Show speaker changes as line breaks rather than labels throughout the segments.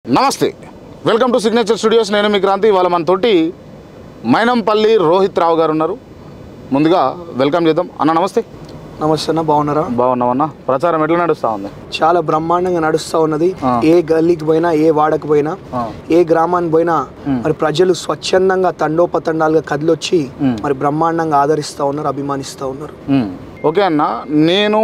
నమస్తే welcome to signature studios నేను మీ క్రాంతి ఇవాళ మనతోటి మైనంపల్లి రోహిత్ రావు గారు ఉన్నారు ముందుగా వెల్కమ్ చేద్దాం అన్న నమస్తే
నమస్తే అన్న బాగున్నారా
బాగున్నామన్న ప్రచారం ఎట్లా నడుస్తూ ఉంది
చాలా బ్రహ్మాండంగా నడుస్తా ఉన్నది
ఆ.
ఏ గల్లీకి పోయినా ఏ వాడకు పోయినా
ఆ.
ఏ గ్రామానికి పోయినా మరి ప్రజలు స్వచ్ఛందంగా తండోపతండాలుగా కదిలొచ్చి
మ్.
మరి బ్రహ్మాండంగా ఆదరిస్తా ఉన్నారు అభిమానిస్తా ఉన్నారు
ఉమ్. ఓకే అన్న నేను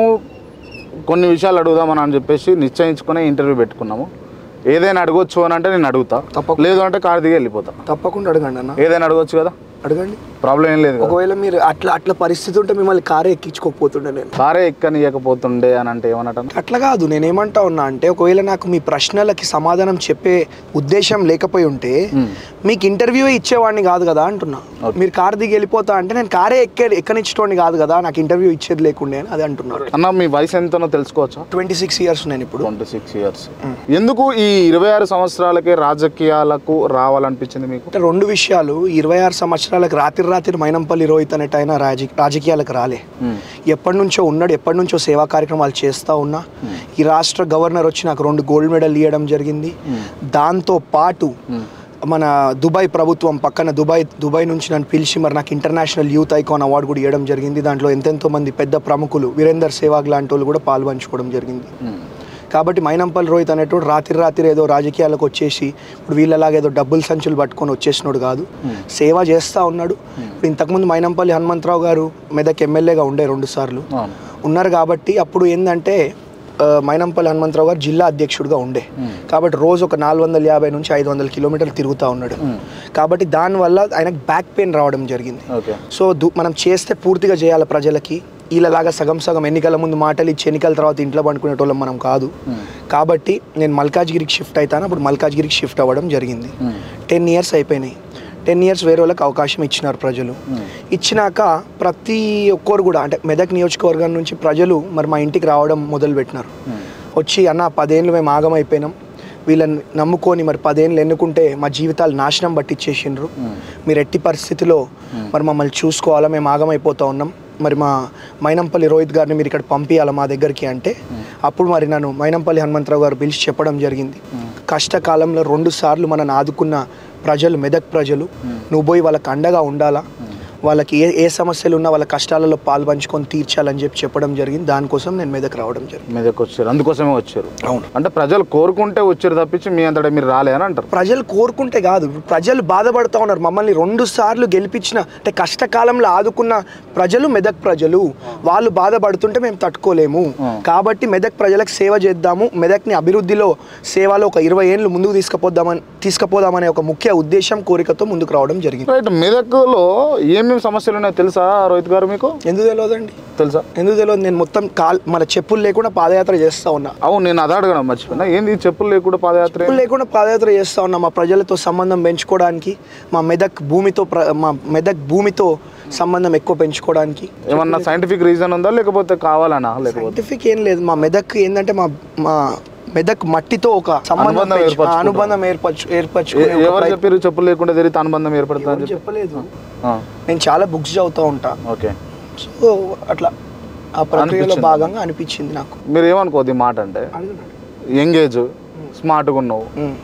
కొన్ని విషయాలు అడుగుదామని అని చెప్పేసి నిశ్చయించుకునే ఇంటర్వ్యూ పెట్టుకున్నాము ఏదైనా అడగొచ్చు అని అంటే నేను అడుగుతా
తప్పకుండా.
లేదు అంటే కారు దిగి వెళ్ళిపోతా
తప్పకుండా అడగండి అన్న
ఏదైనా అడగొచ్చు కదా
అడగండి
ప్రాబ్లం ఏం లేదు కదా
ఒకవేళ మీరు అట్లా అట్లా పరిస్థితి ఉంటే మిమ్మల్ని కారే ఎక్కించుకోకపోతుండే నేను
కారే ఎక్కనియకపోతుండే అని అంటే ఏమన్నట్టు
అట్లా కాదు నేను ఏమంటా ఉన్నా అంటే ఒకవేళ నాకు మీ ప్రశ్నలకి సమాధానం చెప్పే ఉద్దేశం లేకపోయి ఉంటే
మ్.
మీకు ఇంటర్వ్యూ ఇచ్చేవాడిని కాదు కదా అంటున్నా
Okay.
మీరు కార్ దిగి వెళ్ళిపోతా అంటే నేను కారే ఎక్కే ఎక్కనిచ్చేటోడిని కాదు కదా నాకు ఇంటర్వ్యూ ఇచ్చేది లేకుండే అని అది అంటున్నారు
అన్న మీ వయసు ఎంతనో తెలుసుకోవచ్చా
ట్వంటీ సిక్స్ ఇయర్స్ నేను ఇప్పుడు
ట్వంటీ సిక్స్ ఇయర్స్ ఎందుకు ఈ ఇరవై ఆరు సంవత్సరాలకే రాజకీయాలకు రావాలనిపించింది మీకు
అంటే రెండు విషయాలు ఇరవై ఆరు సంవత్సరాలకు రాత్రి రాత్రి మైనంపల్లి రోహిత్ అనేట ఆయన రాజ రాజకీయాలకు రాలే
మ్మ్.
ఎప్పటి నుంచో ఉన్నాడు ఎప్పటి నుంచో సేవా కార్యక్రమాలు చేస్తూ ఉన్నా ఈ రాష్ట్ర గవర్నర్ వచ్చి నాకు రెండు గోల్డ్ మెడల్ ఇవ్వడం జరిగింది దాంతో పాటు మన దుబాయ్ ప్రభుత్వం పక్కన దుబాయ్ దుబాయ్ నుంచి నన్ను పిలిచి మరి నాకు ఇంటర్నేషనల్ యూత్ ఐకాన్ అవార్డు కూడా ఇవ్వడం జరిగింది దాంట్లో ఎంతెంతో మంది పెద్ద ప్రముఖులు వీరేందర్ సేవాగ్ లాంటి వాళ్ళు కూడా పాల్పంచుకోవడం జరిగింది
మ్మ్.
కాబట్టి మైనంపల్లి రోహిత్ అనేటోడు రాత్రి రాత్రి ఏదో రాజకీయాలకు వచ్చేసి ఇప్పుడు వీళ్ళలాగా ఏదో డబ్బులు సంచులు పట్టుకొని వచ్చేసినోడు కాదు సేవ చేస్తూ ఉన్నాడు ఇప్పుడు ఇంతకుముందు మైనంపల్లి హనుమంతరావు గారు మెదక్ ఎమ్మెల్యేగా ఉండే రెండు సార్లు
అవును.
ఉన్నారు కాబట్టి అప్పుడు ఏంటంటే ఆ, మైనంపల్లి హనుమంతరావు గారు జిల్లా అధ్యక్షుడిగా ఉండే కాబట్టి రోజు ఒక నాలుగు వందల యాభై నుంచి ఐదు వందల కిలోమీటర్లు తిరుగుతూ ఉన్నాడు కాబట్టి దానివల్ల ఆయనకు బ్యాక్ పెయిన్ రావడం జరిగింది
ఓకే
సో దు- మనం చేస్తే పూర్తిగా చేయాలి ప్రజలకి వీళ్ళలాగా సగం సగం ఎన్నికల ముందు మాటలు ఇచ్చి ఎన్నికల తర్వాత ఇంట్లో పండుకునేటోళ్ళం మనం కాదు కాబట్టి నేను మల్కాజ్గిరికి షిఫ్ట్ అవుతాను అప్పుడు మల్కాజ్గిరికి షిఫ్ట్ అవ్వడం జరిగింది టెన్ ఇయర్స్ అయిపోయినాయి టెన్ ఇయర్స్ వేరే వాళ్ళకి అవకాశం ఇచ్చినారు ప్రజలు ఇచ్చినాక ప్రతి ఒక్కరు కూడా అంటే మెదక్ నియోజకవర్గం నుంచి ప్రజలు మరి మా ఇంటికి రావడం మొదలుపెట్టినారు వచ్చి అన్న పదేళ్ళు మేము ఆగమైపోయినాం వీళ్ళని నమ్ముకొని మరి పదేళ్ళు ఎన్నుకుంటే మా జీవితాలు నాశనం పట్టించేసిండ్రు మీరు ఎట్టి పరిస్థితిలో మరి మమ్మల్ని చూసుకోవాలా మేము ఆగమైపోతా ఉన్నాం మరి మా మైనంపల్లి రోహిత్ గారిని మీరు ఇక్కడ పంపించాలి మా దగ్గరికి అంటే అప్పుడు మరి నన్ను మైనంపల్లి హనుమంతరావు గారు పిలిచి చెప్పడం జరిగింది కష్టకాలంలో రెండు సార్లు మనల్ని ఆదుకున్న ప్రజలు మెదక్ ప్రజలు నువ్వు పోయి వాళ్ళకి అండగా ఉండాలా వాళ్ళకి ఏ ఏ సమస్యలు ఉన్నా వాళ్ళ కష్టాలలో పాల్పంచుకొని తీర్చాలని చెప్పి చెప్పడం జరిగింది దానికోసం నేను మెదక్ రావడం జరిగింది
మీదకి వచ్చారు అందుకోసమే వచ్చారు
అవును
అంటే ప్రజలు కోరుకుంటే వచ్చారు తప్పించి మీ అంతటా మీరు రాలే అని అంటారు
ప్రజలు కోరుకుంటే కాదు ప్రజలు బాధపడుతూ ఉన్నారు మమ్మల్ని రెండు సార్లు గెలిపించిన అంటే కష్టకాలంలో ఆదుకున్న ప్రజలు మెదక్ ప్రజలు వాళ్ళు బాధపడుతుంటే మేము తట్టుకోలేము కాబట్టి మెదక్ ప్రజలకు సేవ చేద్దాము మెదక్ని అభివృద్ధిలో సేవలో ఒక ఇరవై ఏళ్ళు ముందుకు తీసుకుపోద్దామని తీసుకుపోదామనే ఒక ముఖ్య ఉద్దేశం కోరికతో ముందుకు రావడం జరిగింది
రైట్ మెదక్లో ఏమేమి సమస్యలు ఉన్నాయో తెలుసా రోహిత్ గారు మీకు
ఎందుకు తెలియదండి
తెలుసా
ఎందుకు తెలియదు నేను మొత్తం కాల్ మన చెప్పులు లేకుండా పాదయాత్ర చేస్తూ ఉన్నా
అవును నేను అదే అడగడం మర్చిపోయినా ఏంది ఈ చెప్పులు లేకుండా పాదయాత్ర
చెప్పులు లేకుండా పాదయాత్ర చేస్తూ ఉన్నా మా ప్రజలతో సంబంధం పెంచుకోవడానికి మా మెదక్ భూమితో ప్ర- మా మెదక్ భూమితో సంబంధం ఎక్కువ పెంచుకోవడానికి
ఏమన్నా సైంటిఫిక్ రీజన్ ఉందా లేకపోతే కావాలనా లేకపోతే
సైంటిఫిక్ ఏం లేదు మా మెదక్ ఏంటంటే మా మా మెదక్ మట్టితో ఒక సంబంధం
అనుబంధం
పెంచు-
ఏర్పరచుకుంటాం.
అనుబంధం ఏర్పరచు
ఏ-
ఏర్పరచుకునే ఒక
ఎవరు
ప్రయత్నం.
చెప్పారు చెప్పులు లేకుండా తిరిగితే అనుబంధం ఏర్పడుతుంది అని
ఎవరు
చెప్పి
చెప్పలేదు
ఆ,
నేను చాలా బుక్స్ చదువుతూ ఉంటా
ఓకే
సో అట్లా ఆ ప్రక్రియలో
అనిపించింది.
భాగంగా అనిపించింది నాకు
మీరు ఏమనుకోద్ది ఈ మాట అంటే యంగ్ ఏజ్ స్మార్ట్గా ఉన్నావు
ఉమ్.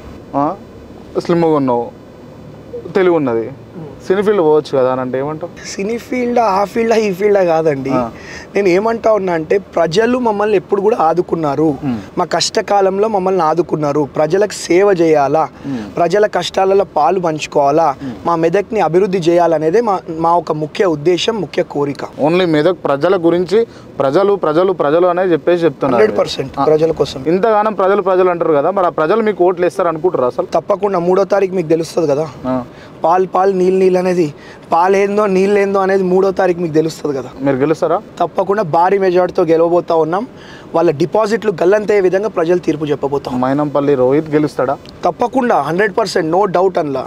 స్లిమ్గా ఉన్నావు తెలివి ఉన్నది సినీ ఫీల్డ్ పోవచ్చు కదా అని అంటే ఏమంటావు
సినీ ఫీల్డ్ ఆ ఫీల్డ్ ఈ ఫీల్డ్ కాదండి నేను ఏమంటా ఉన్నా అంటే ప్రజలు మమ్మల్ని ఎప్పుడు కూడా ఆదుకున్నారు మా కష్టకాలంలో మమ్మల్ని ఆదుకున్నారు ప్రజలకు సేవ చేయాలా ప్రజల కష్టాలలో పాలు పంచుకోవాలా మా మెదక్ని అభివృద్ధి చేయాలనేదే మా మా ఒక ముఖ్య ఉద్దేశం ముఖ్య కోరిక
ఓన్లీ మెదక్ ప్రజల గురించి ప్రజలు ప్రజలు ప్రజలు అనేది చెప్పేసి చెప్తున్నారు
హండ్రెడ్ పర్సెంట్ ప్రజల కోసం
ఇంతగానం ప్రజలు ప్రజలు అంటారు కదా మరి ఆ ప్రజలు మీకు ఓట్లు వేస్తారు అనుకుంటారు అసలు
తప్పకుండా మూడో తారీఖు మీకు తెలుస్తుంది కదా
ఆ,
పాలు పాలు నీళ్ళు నీళ్ళు అనేది పాలేందో నీళ్ళేందో అనేది మూడో తారీఖు మీకు తెలుస్తుంది కదా
మీరు గెలుస్తారా
తప్పకుండా భారీ మెజార్టీతో గెలవబోతా ఉన్నాం వాళ్ళ డిపాజిట్లు గల్లంతయ్యే విధంగా ప్రజలు తీర్పు చెప్పబోతాం
మైనంపల్లి రోహిత్ గెలుస్తాడా
తప్పకుండా హండ్రెడ్ పర్సెంట్ నో డౌట్ అన్లా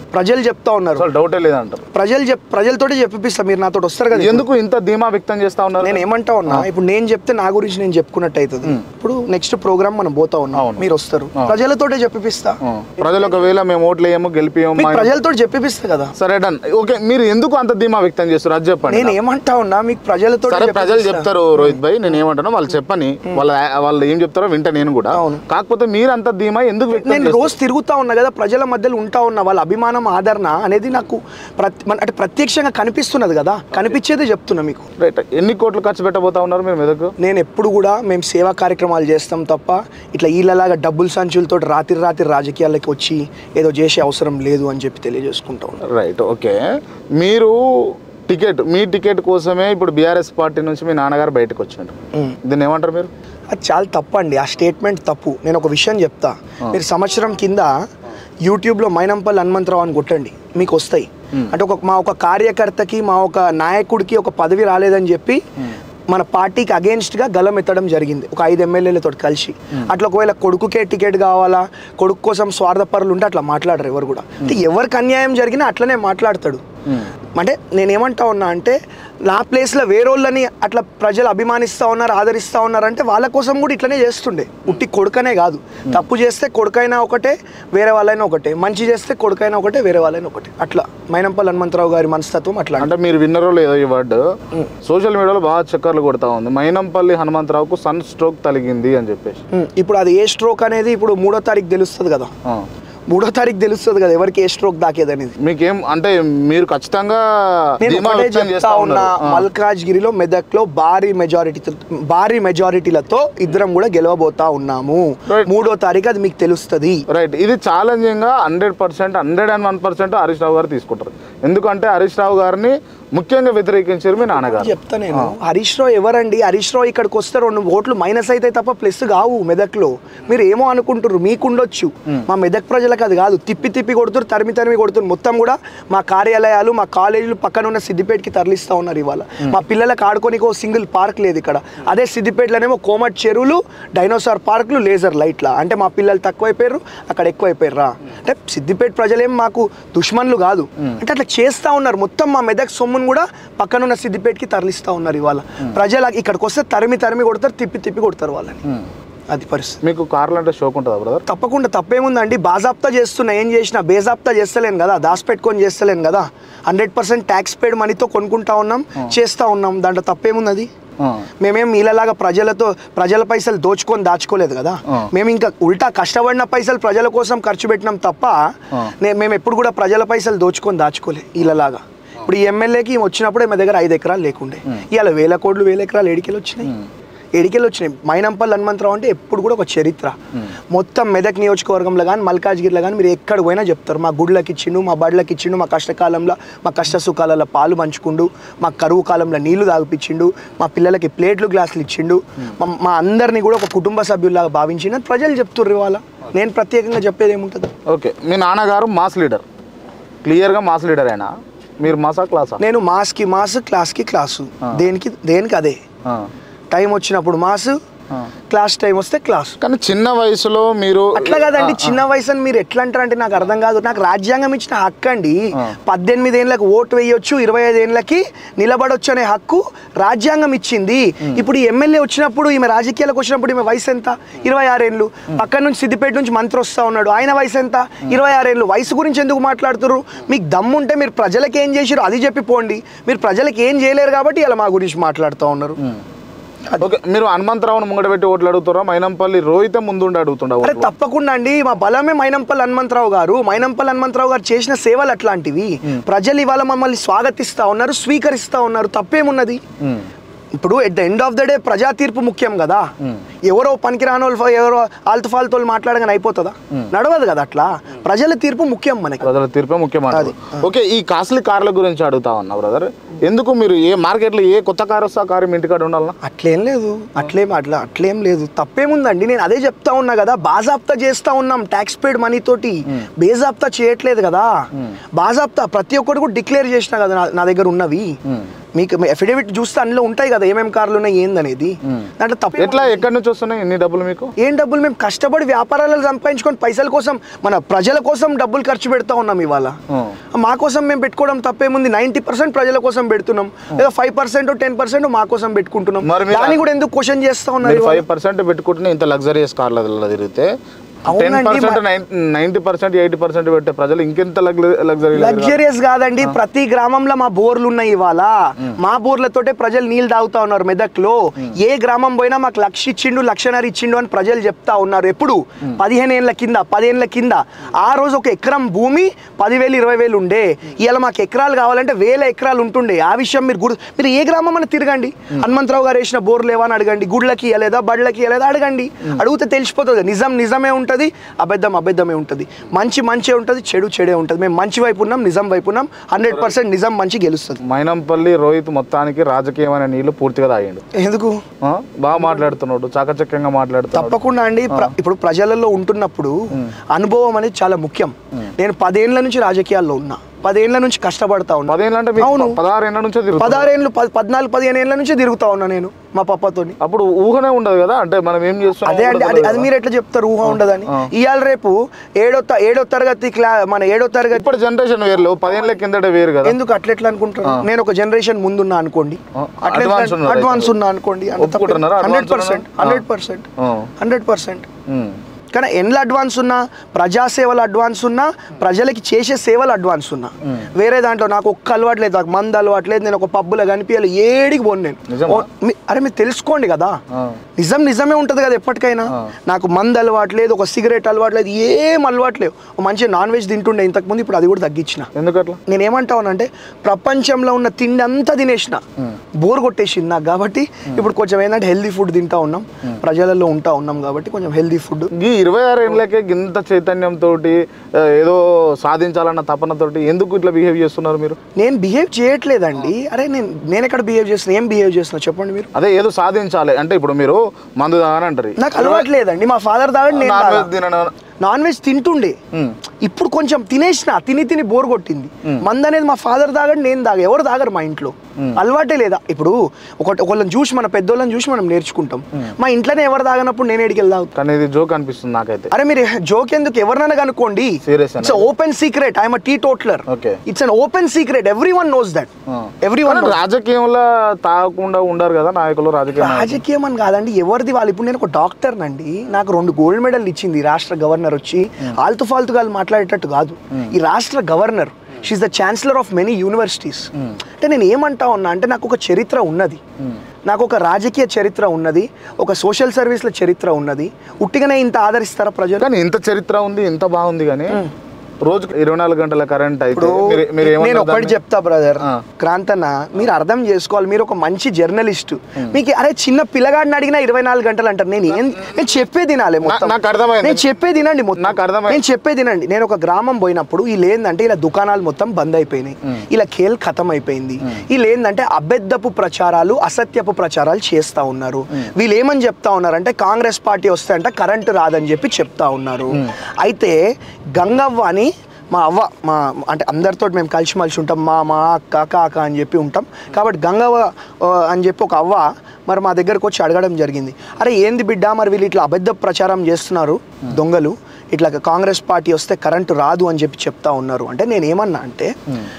ప్రజలు చెప్తా ఉన్నారు
అసలు డౌటే లేదంటారు
ప్రజలు చెప్ ప్రజలతోటి చెప్పిస్తా మీరు నాతో వస్తారు కదా
ఎందుకు ఇంత ధీమా వ్యక్తం చేస్తా ఉన్నారు
నేను ఏమంటా ఉన్నా ఇప్పుడు నేను చెప్తే నా గురించి నేను చెప్పుకున్నట్టు అవుతుంది ఇప్పుడు నెక్స్ట్ ప్రోగ్రామ్ మనం పోతా ఉన్నాం
అవును.
మీరు వస్తారు ప్రజలతోటే చెప్పిపిస్తా
ఆ. ప్రజలు ఒకవేళ మేము ఓట్లు వేయము గెలిపియము
మీకు ప్రజలతో చెప్పిపిస్తా కదా
సరే డన్ ఓకే మీరు ఎందుకు అంత ధీమా వ్యక్తం చేస్తారు అది చెప్పండి
నేను ఏమంటా ఉన్నా మీకు ప్రజలతో
సరే ప్రజలు చెప్తారు రోహిత్ భాయ్ నేను ఏమంటానో వాళ్ళు చెప్పని వాళ్ళ వాళ్ళు ఏం చెప్తారో వింటా నేను కూడా
అవును.
కాకపోతే మీరు అంత ధీమా ఎందుకు వ్యక్తం
నేను రోజు తిరుగుతా ఉన్నా కదా ప్రజల మధ్యలో ఉంటా ఉన్నా వాళ్ళ అభిమానం ఆదరణ అనేది నాకు ప్రతి మన- అంటే ప్రత్యక్షంగా కనిపిస్తున్నది కదా కనిపించేదే చెప్తున్నా మీకు
రైట్ ఎన్ని కోట్లు ఖర్చు పెట్టబోతా ఉన్నారు మీరు మెదకు
నేను ఎప్పుడు కూడా మేము సేవా కార్యక్రమాలు చేస్తాం తప్ప ఇట్లా వీళ్ళలాగా డబ్బుల సంచులతో రాత్రి రాత్రి రాజకీయాలకి వచ్చి ఏదో చేసే అవసరం లేదు అని చెప్పి తెలియజేసుకుంటా ఉన్నాను
రైట్ ఓకే మీరు టికెట్ మీ టికెట్ కోసమే ఇప్పుడు బీఆర్ఎస్ పార్టీ నుంచి మీ నాన్నగారు బయటకు వచ్చాడు
ఉమ్.
దీన్ని ఏమంటారు మీరు
అది చాలా తప్పు అండి ఆ స్టేట్మెంట్ తప్పు నేను ఒక విషయం చెప్తా మీరు సంవత్సరం కింద యూట్యూబ్లో మైనంపల్లి హనుమంతరావు అని కొట్టండి మీకు వస్తాయి అంటే ఒక మా ఒక కార్యకర్తకి మా ఒక నాయకుడికి ఒక పదవి రాలేదని చెప్పి మన పార్టీకి అగేన్స్ట్గా గలం ఎత్తడం జరిగింది ఒక ఐదు ఎమ్మెల్యేలతో కలిసి అట్లా ఒకవేళ కొడుకుకే టికెట్ కావాలా కొడుకు కోసం స్వార్థపరులు ఉంటే అట్లా మాట్లాడరు ఎవరు కూడా అంటే ఎవరికి అన్యాయం జరిగినా అట్లనే మాట్లాడతాడు అంటే నేనేమంటా ఉన్నా అంటే నా ప్లేస్లో వేరోళ్ళని అట్లా ప్రజలు అభిమానిస్తూ ఉన్నారు ఆదరిస్తూ ఉన్నారు అంటే వాళ్ళ కోసం కూడా ఇట్లనే చేస్తుండే ఉట్టి కొడుకనే కాదు తప్పు చేస్తే కొడుకైనా ఒకటే వేరే వాళ్ళైనా ఒకటే మంచి చేస్తే కొడుకైనా ఒకటే వేరే వాళ్ళైనా ఒకటే అట్లా మైనంపల్లి హనుమంతరావు గారి మనస్తత్వం అట్లా
అంటే మీరు విన్నరో లేదో ఈ వర్డ్ సోషల్ మీడియాలో బాగా చక్కర్లు కొడతా ఉంది మైనంపల్లి హనుమంతరావుకు సన్ స్ట్రోక్ తలిగింది అని చెప్పేసి
ఉమ్, ఇప్పుడు అది ఏ స్ట్రోక్ అనేది ఇప్పుడు మూడో తారీఖు తెలుస్తుంది కదా
ఆ.
మూడో తారీఖు తెలుస్తుంది కదా ఎవరికి ఏ స్ట్రోక్ దాకేది అనేది
మీకేం అంటే మీరు ఖచ్చితంగా
నేను
ధీమా
ఒకటే
వ్యక్తం
చెప్తా
చేస్తా
ఉన్నా
ఉన్నారు ఆ.
మల్కాజ్గిరిలో మెదక్లో భారీ మెజారిటీ భారీ మెజారిటీలతో ఇద్దరం కూడా గెలవబోతా ఉన్నాము
Right.
మూడో తారీఖు అది మీకు తెలుస్తుంది
రైట్ ఇది ఛాలెంజింగ్ గా hundred percent hundred and one percent Harish Rao garu తీసుకుంటారు ఎందుకంటే హరీష్ రావు గారిని ముఖ్యంగా వ్యతిరేకించారు మీ నాన్నగారు
చెప్తా నేను హరీష్ రావు ఎవరండి హరీష్ రావు ఇక్కడికి వస్తే రెండు ఓట్లు మైనస్ అయితే తప్ప ప్లస్ కావు మెదక్లో మీరు ఏమో అనుకుంటారు మీకుండొచ్చు మా మెదక్ ప్రజలకు అది కాదు తిప్పి తిప్పి కొడుతురు తరిమి తరిమి కొడుతురు మొత్తం కూడా మా కార్యాలయాలు మా కాలేజీలు పక్కన ఉన్న సిద్దిపేటకి తరలిస్తా ఉన్నారు ఇవాళ మా పిల్లలకు ఆడుకోనికి ఓ సింగిల్ పార్క్ లేదు ఇక్కడ అదే సిద్దిపేటలోనేమో కోమట్ చెరువులు డైనోసార్ పార్కులు లేజర్ లైట్ల అంటే మా పిల్లలు తక్కువైపోయారు అక్కడ ఎక్కువైపోయారా అంటే సిద్దిపేట ప్రజలేం మాకు దుష్మన్లు కాదు అంటే అట్లా చేస్తా ఉన్నారు మొత్తం మా మెదక్ సొమ్మును కూడా పక్కనున్న సిద్దిపేటకి తరలిస్తా ఉన్నారు ఇవాళ ప్రజలు ఇక్కడికి వస్తే తరిమి తరిమి కొడతారు తిప్పి తిప్పి కొడతారు వాళ్ళని అది పరిస్థితి
మీకు కార్లు అంటే షోక్ ఉంటుందా బ్రదర్
తప్పకుండా తప్పేముందండి బాజాప్తా చేస్తున్నా ఏం చేసినా బేజాప్తా చేస్తలేను కదా దాచిపెట్టుకొని చేస్తలేను కదా హండ్రెడ్ పర్సెంట్ ట్యాక్స్ పేడ్ మనీతో కొనుక్కుంటా ఉన్నాం చేస్తా ఉన్నాం దాంట్లో తప్పేముంది మేమేం మీలలాగా ప్రజలతో ప్రజల పైసలు దోచుకొని దాచుకోలేదు కదా
ఆ.
మేము ఇంకా ఉల్టా కష్టపడిన పైసలు ప్రజల కోసం ఖర్చు పెట్టినాం తప్ప
ఆ.
నే- మేము ఎప్పుడు కూడా ప్రజల పైసలు దోచుకొని దాచుకోలే వీళ్ళలాగా ఇప్పుడు ఈ ఎమ్మెల్యేకి వచ్చినప్పుడే మా దగ్గర ఐదు ఎకరాలు లేకుండే ఇవాళ వేల కోట్లు వేల ఎకరాలు ఏడికెళ్ళి వచ్చినాయి ఏడికెళ్ళి వచ్చినాయి మైనంపల్లి హనుమంతరావు అంటే ఎప్పుడు కూడా ఒక చరిత్ర మొత్తం మెదక్ నియోజకవర్గంలో కానీ మల్కాజ్గిరిలో కానీ మీరు ఎక్కడ పోయినా చెప్తారు మా గుడ్లకి ఇచ్చిండు మా బడ్లకి ఇచ్చిండు మా కష్టకాలంలో మా కష్ట సుఖాలలో పాలు పంచుకుండు మా కరువు కాలంలో నీళ్లు తాగిపించిండు మా పిల్లలకి ప్లేట్లు గ్లాసులు ఇచ్చిండు మా- మా అందరినీ కూడా ఒక కుటుంబ సభ్యుల్లాగా భావించిండు అని ప్రజలు చెప్తుర్రు ఇవాళ నేను ప్రత్యేకంగా చెప్పేది ఏముంటుంది
ఓకే మీ నాన్నగారు మాస్ లీడర్ క్లియర్గా మాస్ లీడర్ అయినా మీరు మాసా క్లాసా
నేను మాస్కి మాస్ క్లాస్కి క్లాసు దేనికి దేనికి అదే
ఆ.
టైం వచ్చినప్పుడు మాస్
ఆ.
క్లాస్ టైం వస్తే క్లాస్
కానీ చిన్న వయసులో మీరు
అట్లా కదండి చిన్న వయసు అని మీరు ఎట్లా అంటారంటే నాకు అర్థం కాదు నాకు రాజ్యాంగం ఇచ్చిన హక్కు అండి
ఆ.
పద్దెనిమిది ఏళ్ళకి ఓటు వేయొచ్చు ఇరవై ఐదు ఏళ్ళకి నిలబడొచ్చు అనే హక్కు రాజ్యాంగం ఇచ్చింది ఇప్పుడు ఈ ఎమ్మెల్యే వచ్చినప్పుడు ఈమె రాజకీయాలకు వచ్చినప్పుడు ఈమె వయసు ఎంత ఇరవై ఆరేళ్ళు పక్కన నుంచి సిద్దిపేట నుంచి మంత్రి వస్తా ఉన్నాడు ఆయన వయసు ఎంత ఇరవై ఆరేళ్ళు వయసు గురించి ఎందుకు మాట్లాడుతున్నారు మీకు దమ్ముంటే మీరు ప్రజలకు ఏం చేసిరు అది చెప్పి పోండి మీరు ప్రజలకు ఏం చేయలేరు కాబట్టి ఇలా మా గురించి మాట్లాడుతూ ఉన్నారు
ఓకే మీరు హనుమంతరావును ముంగట పెట్టి ఓట్లు అడుగుతారా మైనంపల్లి రోహిత ముందుండి అడుగుతుండ
అరే తప్పకుండా అండి మా బలమే మైనంపల్లి హనుమంతరావు గారు మైనంపల్లి హనుమంతరావు గారు చేసిన సేవలు అట్లాంటివి ప్రజలు ఇవాళ మమ్మల్ని స్వాగతిస్తా ఉన్నారు స్వీకరిస్తా ఉన్నారు తప్పేమున్నది ఇప్పుడు at the end of the day ప్రజా తీర్పు ముఖ్యం కదా ఎవరో పనికిరాని వాళ్ళు ఎవరో ఆల్తు ఫాల్తోలు మాట్లాడగానే అయిపోతుందా నడవదు కదా అట్లా ప్రజల తీర్పు ముఖ్యం మనకి
ప్రజల తీర్పే ముఖ్యమంత్రి ఓకే ఈ కాస్ట్లీ కార్ల గురించి అడుగుతా ఉన్నా బ్రదర్ ఎందుకు మీరు ఏ మార్కెట్లో ఏ కొత్త కార్ వస్తా కారు మీ ఇంటికాడ ఉండాలన్నా
అట్లేం లేదు అట్లేం అట్లా అట్లేం లేదు తప్పేముందండి నేను అదే చెప్తా ఉన్నా కదా బాజాప్తా చేస్తా ఉన్నాం ట్యాక్స్ పేడ్ మనీ తోటి బేజాప్తా చేయట్లేదు కదా బాజాప్తా ప్రతి ఒక్కటి కూడా డిక్లేర్ చేసిన కదా నా- నా దగ్గర ఉన్నవి మీకు అఫిడేవిట్ చూస్తే అందులో ఉంటాయి కదా ఏమేమి కార్లు ఉన్నాయి ఏందనేది దాంట్లో తప్ప
ఎట్లా ఎక్కడి నుంచి వస్తున్నాయి ఇన్ని డబ్బులు మీకు
ఏం డబ్బులు మేము కష్టపడి వ్యాపారాలు సంపాదించుకొని పైసల కోసం మన ప్రజల కోసం డబ్బులు ఖర్చు పెడతా ఉన్నాం ఇవాళ
ఉం.
మా కోసం మేము పెట్టుకోవడం తప్పేముంది నైంటీ పర్సెంట్ ప్రజల కోసం పెడుతున్నాం లేదా ఫైవ్ పర్సెంట్ టెన్ పర్సెంట్ మా కోసం పెట్టుకుంటున్నాం
మరి మీరు-
దాన్ని కూడా ఎందుకు క్వశ్చన్ చేస్తా ఉన్నారు
మీరు
ఇవాళ?
ఫైవ్ పర్సెంట్ పెట్టుకుంటే ఇంత లగ్జరియస్ కార్లలో తిరిగితే టెన్
అవునండి,
percent ninety percent eighty percent పెట్టే ప్రజలు ఇంకెంత లగ్జరీ
లగ్జరియస్ కాదండి ప్రతి గ్రామంలో మా బోర్లు ఉన్నాయి ఇవాళ మా బోర్లతోటే ప్రజలు నీళ్ళు తాగుతా ఉన్నారు మెదక్లో ఏ గ్రామం పోయినా మాకు లక్ష ఇచ్చిండు లక్షన్నర ఇచ్చిండు అని ప్రజలు చెప్తా ఉన్నారు ఎప్పుడు పదిహేను ఏళ్ళ కింద పదిహేనుల కింద ఆ రోజు ఒక ఎకరం భూమి పదివేలు ఇరవై వేలు ఉండే ఇవాళ మాకు ఎకరాలు కావాలంటే వేల ఎకరాలు ఉంటుండే ఆ విషయం మీరు గుర్తు మీరు ఏ గ్రామం అని తిరగండి హనుమంతరావు గారు వేసిన బోర్లు లేవా అని అడగండి గుడ్లకి ఇవ్వలేదా బళ్ళకి ఇవ్వలేదా అడగండి అడిగితే తెలిసిపోతుంది నిజం నిజమే ఉంటుంది అబద్ధం అబద్ధమే ఉంటుంది మంచి మంచే ఉంటుంది చెడు చెడే ఉంటుంది మేము మంచి వైపు ఉన్నాం నిజం వైపు ఉన్నాం హండ్రెడ్ పర్సెంట్ నిజం మంచి గెలుస్తుంది
మైనంపల్లి రోహిత్ మొత్తానికి రాజకీయమైన నీళ్లు పూర్తిగా తాగిండు
ఎందుకు
ఆ? బాగా మాట్లాడుతున్నాడు చాకచక్యంగా మాట్లాడుతున్నాడు
తప్పకుండా అండి ప్ర- ఇప్పుడు ప్రజలలో ఉంటున్నప్పుడు అనుభవం అనేది చాలా ముఖ్యం నేను పదేళ్ల నుంచి రాజకీయాల్లో ఉన్నా పదేళ్ల నుంచి కష్టపడతా ఉన్నా
పదేళ్ళు అంటే మీకు
అవును.
పదహారు ఏళ్ళ నుంచే తిరుగుతుంది
పదహారేళ్ళు ప- పద్నాలుగు పదిహేను ఏళ్ళ నుంచి తిరుగుతా ఉన్నా నేను మా పప్పతోని
అప్పుడు ఊహనే ఉండదు కదా అంటే మనం ఏం చేస్తున్నాం
అదే అండి అది అది మీరు ఎట్లా చెప్తారు ఊహ ఉండదని ఇవాళ రేపు ఏడో త- ఏడో తరగతి క్లా మన ఏడో తరగతి
ఇప్పుడు జనరేషన్ వేరు పదేళ్ళ కిందట వేరు కదా
ఎందుకు అట్లా ఎట్లా అనుకుంటారు నేను ఒక జనరేషన్ ముందున్నా అనుకోండి
ఆ, advance ఉన్నారు
అడ్వాన్స్
అయితే.
ఉన్నా అనుకోండి
ఒప్పుకుంటున్నారా?
హండ్రెడ్
advance
పర్సెంట్
ఉన్నారా?
హండ్రెడ్ పర్సెంట్
ఆ.
హండ్రెడ్ పర్సెంట్
ఉమ్.
కానీ ఎన్ల అడ్వాన్స్ ఉన్నా ప్రజాసేవలు అడ్వాన్స్ ఉన్నా ప్రజలకి చేసే సేవలు అడ్వాన్స్ ఉన్నా వేరే దాంట్లో నాకు ఒక్క అలవాటు లేదు నాకు మందు అలవాటు లేదు నేను ఒక పబ్బులో కనిపించాలి ఏడికి పోను నేను
నిజమా?
ఓ, మీ- అరే మీరు తెలుసుకోండి కదా
ఆ.
నిజం నిజమే ఉంటుంది కదా ఎప్పటికైనా నాకు మందు అలవాటు లేదు ఒక సిగరెట్ అలవాటు లేదు ఏం అలవాటు లేవు ఒక మంచి నాన్ వెజ్ తింటుండే ఇంతకుముందు ఇప్పుడు అది కూడా తగ్గించిన
ఎందుకట్లా
నేను ఏమంటావునంటే ప్రపంచంలో ఉన్న తిండి అంతా తినేసిన బోర్ కొట్టేసింది నాకు కాబట్టి ఇప్పుడు కొంచెం ఏంటంటే హెల్దీ ఫుడ్ తింటా ఉన్నాం ప్రజలలో ఉంటా ఉన్నాం కాబట్టి కొంచెం హెల్దీ ఫుడ్
ఈ ఇరవై ఆరు ఏళ్ళకే ఇంత చైతన్యంతో ఏదో సాధించాలన్న తపనతోటి ఎందుకు ఇట్లా బిహేవ్ చేస్తున్నారు మీరు
నేను బిహేవ్ చేయట్లేదండి అరే నేను నేను ఎక్కడ బిహేవ్ చేస్తున్నా ఏం బిహేవ్ చేస్తున్నా చెప్పండి మీరు
అదే ఏదో సాధించాలి అంటే ఇప్పుడు మీరు మందు తాగని అంటారు
నాకు అలవాటు లేదండి మా ఫాదర్ తాగండి నేను
నాన్
తాగా.
వెజ్ తినను
నాన్ వెజ్ తింటుండే
ఉమ్.
ఇప్పుడు కొంచెం తినేసిన తిని తిని బోర్ కొట్టింది మందు అనేది మా ఫాదర్ తాగండి నేను తాగా ఎవరు తాగరు మా ఇంట్లో అలవాటే లేదా ఇప్పుడు ఒకటి ఒకళ్ళని చూసి మన పెద్దోళ్ళని చూసి మనం నేర్చుకుంటాం మా ఇంట్లోనే ఎవరు తాగనప్పుడు నేను ఎడికి వెళ్దాం
కానీ ఇది జోక్ అనిపిస్తుంది నాకైతే
అరే మీరు జోక్ ఎందుకు ఎవరినైనా కనుక్కోండి
Serious
it's open secret I'm teetotaller
Okay.
It's an open secret everyone knows that everyone
కానీ రాజకీయంలో తాగకుండా ఉండరు కదా నాయకులు రాజకీయ నాయకులు.
రాజకీయం అని కాదండి ఎవరిది వాళ్ళు ఇప్పుడు నేను ఒక డాక్టర్ నండి నాకు రెండు గోల్డ్ మెడల్ ఇచ్చింది ఈ రాష్ట్ర గవర్నర్ వచ్చి ఆల్తు ఫాల్తుగా మాట్లాడేటట్టు కాదు ఈ రాష్ట్ర governor she the chancellor of many universities అంటే నేను ఏమంటా ఉన్నా అంటే నాకు ఒక చరిత్ర ఉన్నది నాకు ఒక రాజకీయ చరిత్ర ఉన్నది ఒక సోషల్ సర్వీస్ల చరిత్ర ఉన్నది ఉట్టిగానే ఇంత ఆదరిస్తారా ప్రజలు
కానీ ఇంత చరిత్ర ఉంది ఇంత బాగుంది కానీ రోజుకి ఇరవై నాలుగు గంటల కరెంట్ అయితే
ఇప్పుడు
మీరు- మీరు
నేను
ఏమన్నారు
ఒకటి
దాన్ని?
చెప్తా బ్రదర్
ఆ.
క్రాంతన్న మీరు అర్థం చేసుకోవాలి మీరు ఒక మంచి జర్నలిస్ట్ మీకు అరే చిన్న పిల్లగాడిని అడిగినా ఇరవై నాలుగు గంటలు అంటారు నేను ఏం నేను చెప్పేది వినాలి మొత్తం
నాకు అర్థమైంది.
నేను చెప్పేది వినండి మొత్తం
నాకు అర్థమైంది.
నేను చెప్పేది వినండి నేను ఒక గ్రామం పోయినప్పుడు వీళ్ళు ఏంటంటే ఇలా దుకాణాలు మొత్తం బంద్ అయిపోయినాయి ఇలా ఖేల్ ఖతం అయిపోయింది వీళ్ళు ఏంటంటే అబద్ధపు ప్రచారాలు అసత్యపు ప్రచారాలు చేస్తా ఉన్నారు వీళ్ళు ఏమని చెప్తా ఉన్నారు అంటే కాంగ్రెస్ పార్టీ వస్తే అంటే కరెంటు రాదని చెప్పి చెప్తా ఉన్నారు అయితే గంగవ్వ అని మా అవ్వ మా అంటే అందరితో మేము కలిసిమలిసి ఉంటాం మా మా అక్క కాక అని చెప్పి ఉంటాం కాబట్టి గంగవ్వ ఆ, అని చెప్పి ఒక అవ్వ మరి మా దగ్గరకు వచ్చి అడగడం జరిగింది అరే ఏంది బిడ్డ మరి వీళ్ళు ఇట్లా అబద్ధ ప్రచారం చేస్తున్నారు దొంగలు ఇట్లా కాంగ్రెస్ పార్టీ వస్తే కరెంటు రాదు అని చెప్పి చెప్తా ఉన్నారు అంటే నేను ఏమన్నా అంటే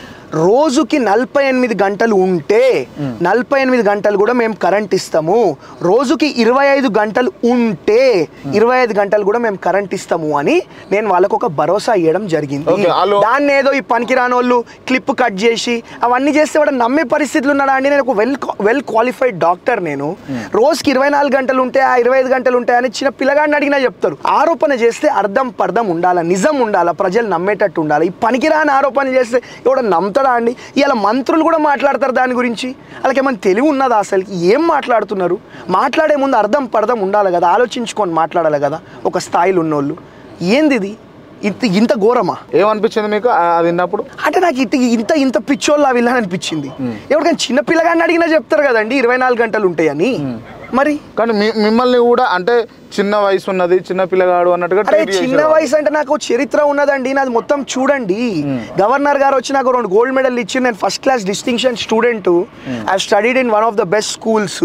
రోజుకి నలభై ఎనిమిది గంటలు ఉంటే నలభై ఎనిమిది గంటలు కూడా మేము కరెంట్ ఇస్తాము రోజుకి ఇరవై ఐదు గంటలు ఉంటే ఇరవై ఐదు గంటలు కూడా మేము కరెంట్ ఇస్తాము అని నేను వాళ్ళకు ఒక భరోసా ఇవ్వడం జరిగింది
Okay, వాళ్ళు-
దాన్ని ఏదో ఈ పనికిరాని వాళ్ళు క్లిప్ కట్ చేసి అవన్నీ చేస్తే వాడు నమ్మే పరిస్థితులు ఉన్నాడా అండి నేను ఒక వెల్ వెల్ క్వాలిఫైడ్ డాక్టర్ నేను రోజుకి ఇరవై నాలుగు గంటలు ఉంటే ఆ ఇరవై ఐదు గంటలు ఉంటాయి అని చిన్న పిల్లగాడిని అడిగినా చెప్తారు ఆరోపణ చేస్తే అర్థం పర్థం ఉండాలా నిజం ఉండాలా ప్రజలు నమ్మేటట్టు ఉండాలి ఈ పనికిరాని ఆరోపణ చేస్తే ఎవడ నమ్ముతాడా అండి ఇలా మంత్రులు కూడా మాట్లాడతారు దాని గురించి వాళ్ళకి ఏమైనా తెలివి ఉన్నదా అసలు ఏం మాట్లాడుతున్నారు మాట్లాడే ముందు అర్థం పర్థం ఉండాలి కదా ఆలోచించుకొని మాట్లాడాలి కదా ఒక స్థాయిలో ఉన్నోళ్ళు ఏంది ఇది ఇంత ఇంత ఘోరమా
ఏమనిపించింది మీకు ఆ- అది విన్నప్పుడు
అంటే నాకు ఇంత ఇంత ఇంత పిచ్చోళ్ళ వీళ్ళని అనిపించింది ఎవరికైనా చిన్న పిల్లగాడిని అడిగినా చెప్తారు కదండి ఇరవై నాలుగు గంటలు ఉంటాయని మరి
కానీ మీ- మిమ్మల్ని కూడా అంటే చిన్న వయసు ఉన్నది చిన్న పిల్లగాడు అన్నట్టుగా
అరే
treat
చిన్న
చేసేవాళ్ళు.
వయసు అంటే నాకు చరిత్ర ఉన్నదండి నాది మొత్తం చూడండి గవర్నర్ గారు వచ్చి నాకు రెండు గోల్డ్ మెడల్ ఇచ్చి నేను first class distinction student I studied in one of the best schools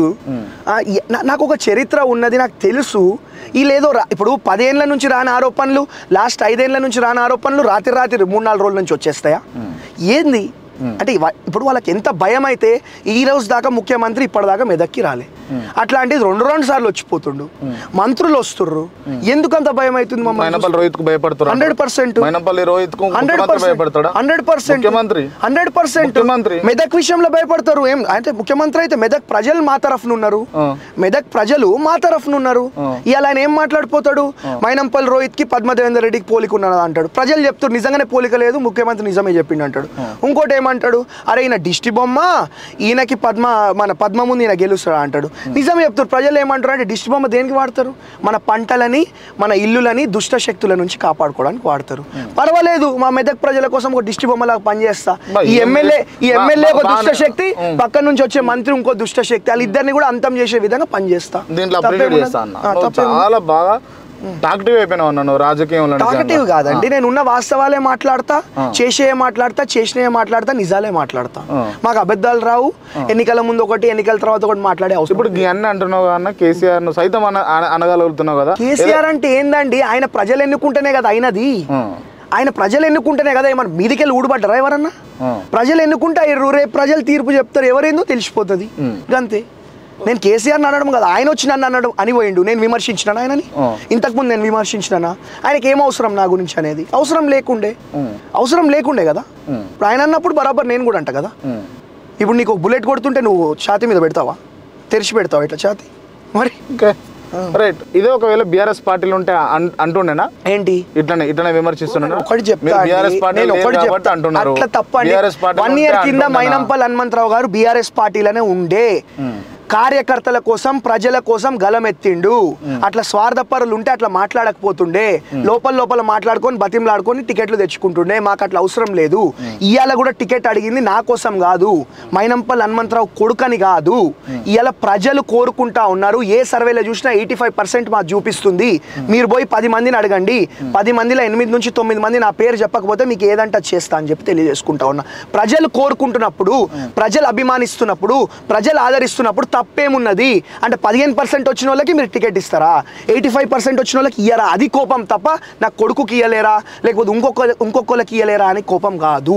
నాకు ఒక చరిత్ర ఉన్నది నాకు తెలుసు ఈ లేదో రా- ఇప్పుడు పదేళ్ల నుంచి రాని ఆరోపణలు లాస్ట్ ఐదేళ్ల నుంచి రాని ఆరోపణలు రాత్రి రాత్రి మూడు నాలుగు రోజుల నుంచి వచ్చేస్తాయా ఏంది అంటే ఇవ- ఇప్పుడు వాళ్ళకి ఎంత భయం అయితే ఈ రోజు దాకా ముఖ్యమంత్రి ఇప్పటిదాకా మెదక్కి రాలే అట్లాంటిది రెండు రెండు సార్లు వచ్చిపోతుండు మంత్రులు వస్తుర్రు ఎందుకంత భయం అవుతుంది మమ్మల్ని
మైనపల్లి రోహిత్ కు భయపడుతున్నారు
హండ్రెడ్ పర్సెంట్
మైనపల్లి రోహిత్ కు
హండ్రెడ్
ముఖ్యమంత్రి భయపడతాడా
హండ్రెడ్ పర్సెంట్
ముఖ్యమంత్రి
హండ్రెడ్ పర్సెంట్
ముఖ్యమంత్రి.
మెదక్ విషయంలో భయపడతారు ఏం అంటే ముఖ్యమంత్రి అయితే మెదక్ ప్రజలు మా తరఫున ఉన్నారు
ఆ.
మెదక్ ప్రజలు మా తరఫున ఉన్నారు ఇవాళ ఆయన ఏం మాట్లాడిపోతాడు మైనంపల్లి రోహిత్ కి పద్మదేవేందర్ రెడ్డికి పోలిక ఉన్నది అంటాడు ప్రజలు చెప్తారు నిజంగానే పోలిక లేదు ముఖ్యమంత్రి నిజమే చెప్పిండు అంటాడు ఇంకోటి ఏమంటాడు అరే ఈయన దిష్టి బొమ్మ ఈయనకి పద్మ మన పద్మ ముందు ఈయన గెలుస్తాడా అంటాడు నిజమే చెప్తారు ప్రజలు ఏమంటారు అంటే దిష్టి బొమ్మ దేనికి వాడతారు మన పంటలని మన ఇల్లులని దుష్ట శక్తుల నుంచి కాపాడుకోవడానికి వాడతారు పర్వాలేదు మా మెదక్ ప్రజల కోసం ఒక దిష్టి బొమ్మలాగా పనిచేస్తా
బా,
ఈ
ఏం
ఎమ్మెల్యే ఈ
బా-
ఎమ్మెల్యే ఒక
బా-
దుష్ట
బాగానే-
శక్తి
ఉం.
పక్క నుంచి వచ్చే మంత్రి ఇంకో దుష్ట శక్తి వాళ్ళిద్దరిని కూడా అంతం చేసే విధంగా పనిచేస్తా
దీంట్లో అప్రిషియేట్
తప్పేమున్నది?
చేస్తా అన్న
ఆ,
నువ్వు
తప్పేముంది?
చాలా బాగా టాక్టివ్ అయిపోయినావు అన్న నువ్వు రాజకీయంలో
టాకటివ్
నిజంగా.
కాదండి నేను ఉన్న వాస్తవాలే మాట్లాడతా
ఆ.
చేసే మాట్లాడతా చేసినవే మాట్లాడతా నిజాలే మాట్లాడతా
ఆ.
మాకు అబద్ధాలు రావు ఎన్నికల ముందు ఒకటి ఎన్నికల తర్వాత ఒకటి మాట్లాడే అవసరం
ఇప్పుడు ఈ అన్ని అంటున్నావు అన్న కేసీఆర్ ను సైతం అన అన- అనగలుగుతున్నావు కదా
కేసీఆర్ అంటే ఏందండి ఆయన ప్రజలు ఎన్నుకుంటేనే కదా అయినది
ఆ,
ఆయన ప్రజలు ఎన్నుకుంటేనే కదా ఏమన్నా మీదికెళ్ళి ఊడిపడ్డారా ఎవరన్నా
ఆ.
ప్రజలు ఎన్నుకుంటే అయ్యారు రేపు ప్రజలు తీర్పు చెప్తారు ఎవరేందో తెలిసిపోతుంది
ఉం.
అంతే నేను కేసీఆర్ అనడం కదా ఆయన వచ్చి నన్ను అనడం అని పోయిండు నేను విమర్శించినాను ఆయనని
ఆ.
ఇంతకుముందు నేను విమర్శించినానా ఆయనకి ఏం అవసరం నా గురించి అనేది అవసరం లేకుండే
ఉం.
అవసరం లేకుండే కదా
ఉం.
ఇప్పుడు ఆయన అన్నప్పుడు బరాబర్ నేను కూడా అంట కదా
ఉం.
ఇప్పుడు నీకు ఒక బుల్లెట్ కొడుతుంటే నువ్వు ఛాతీ మీద పెడతావా తెరిచి పెడతావా ఇట్లా ఛాతీ మరి
ఓకే రైట్ ఇదే ఒకవేళ బీఆర్ఎస్ పార్టీలు ఉంటే అన్- అంటుండేనా
ఏంటి
ఇట్లనే ఇట్లనే విమర్శిస్తున్నారా
ఒకటి చెప్తా
మీరు
అండి.
బీఆర్ఎస్ పార్టీ
నేను ఒకటి
కాబట్టి
చెప్తా.
అంటున్నారు
అట్లా తప్పండి
బీఆర్ఎస్ పార్టీ
వన్ ఇయర్ కింద మైనంపల్ హనుమంతరావు గారు బీఆర్ఎస్ పార్టీలోనే ఉండే కార్యకర్తల కోసం ప్రజల కోసం గలమెత్తిండు అట్లా స్వార్థపరులు ఉంటే అట్లా మాట్లాడకపోతుండే లోపల లోపల మాట్లాడుకొని బతిమలాడుకొని టికెట్లు తెచ్చుకుంటుండే మాకు అట్లా అవసరం లేదు ఇవాళ కూడా టికెట్ అడిగింది నా కోసం కాదు మైనంపల్ హనుమంతరావు కొడుకని కాదు ఇవాళ ప్రజలు కోరుకుంటా ఉన్నారు ఏ సర్వేలో చూసినా ఎయిటీ ఫైవ్ పర్సెంట్ మాకు చూపిస్తుంది మీరు పోయి పది మందిని అడగండి పది మందిలో ఎనిమిది నుంచి తొమ్మిది మంది నా పేరు చెప్పకపోతే మీకు ఏదంటే అది చేస్తా అని చెప్పి తెలియజేసుకుంటా ఉన్నా ప్రజలు కోరుకుంటున్నప్పుడు ప్రజలు అభిమానిస్తున్నప్పుడు ప్రజలు ఆదరిస్తున్నప్పుడు తప్పేమున్నది అంటే పదిహేను పర్సెంట్ వచ్చిన వాళ్ళకి మీరు టికెట్ ఇస్తారా ఎయిటీ ఫైవ్ పర్సెంట్ వచ్చిన వాళ్ళకి ఇయ్యరా అది కోపం తప్ప నా కొడుకుకి ఇయ్యలేరా లేకపోతే ఇంకొక ఇంకొకళ్ళకి ఇయ్యలేరా అని కోపం కాదు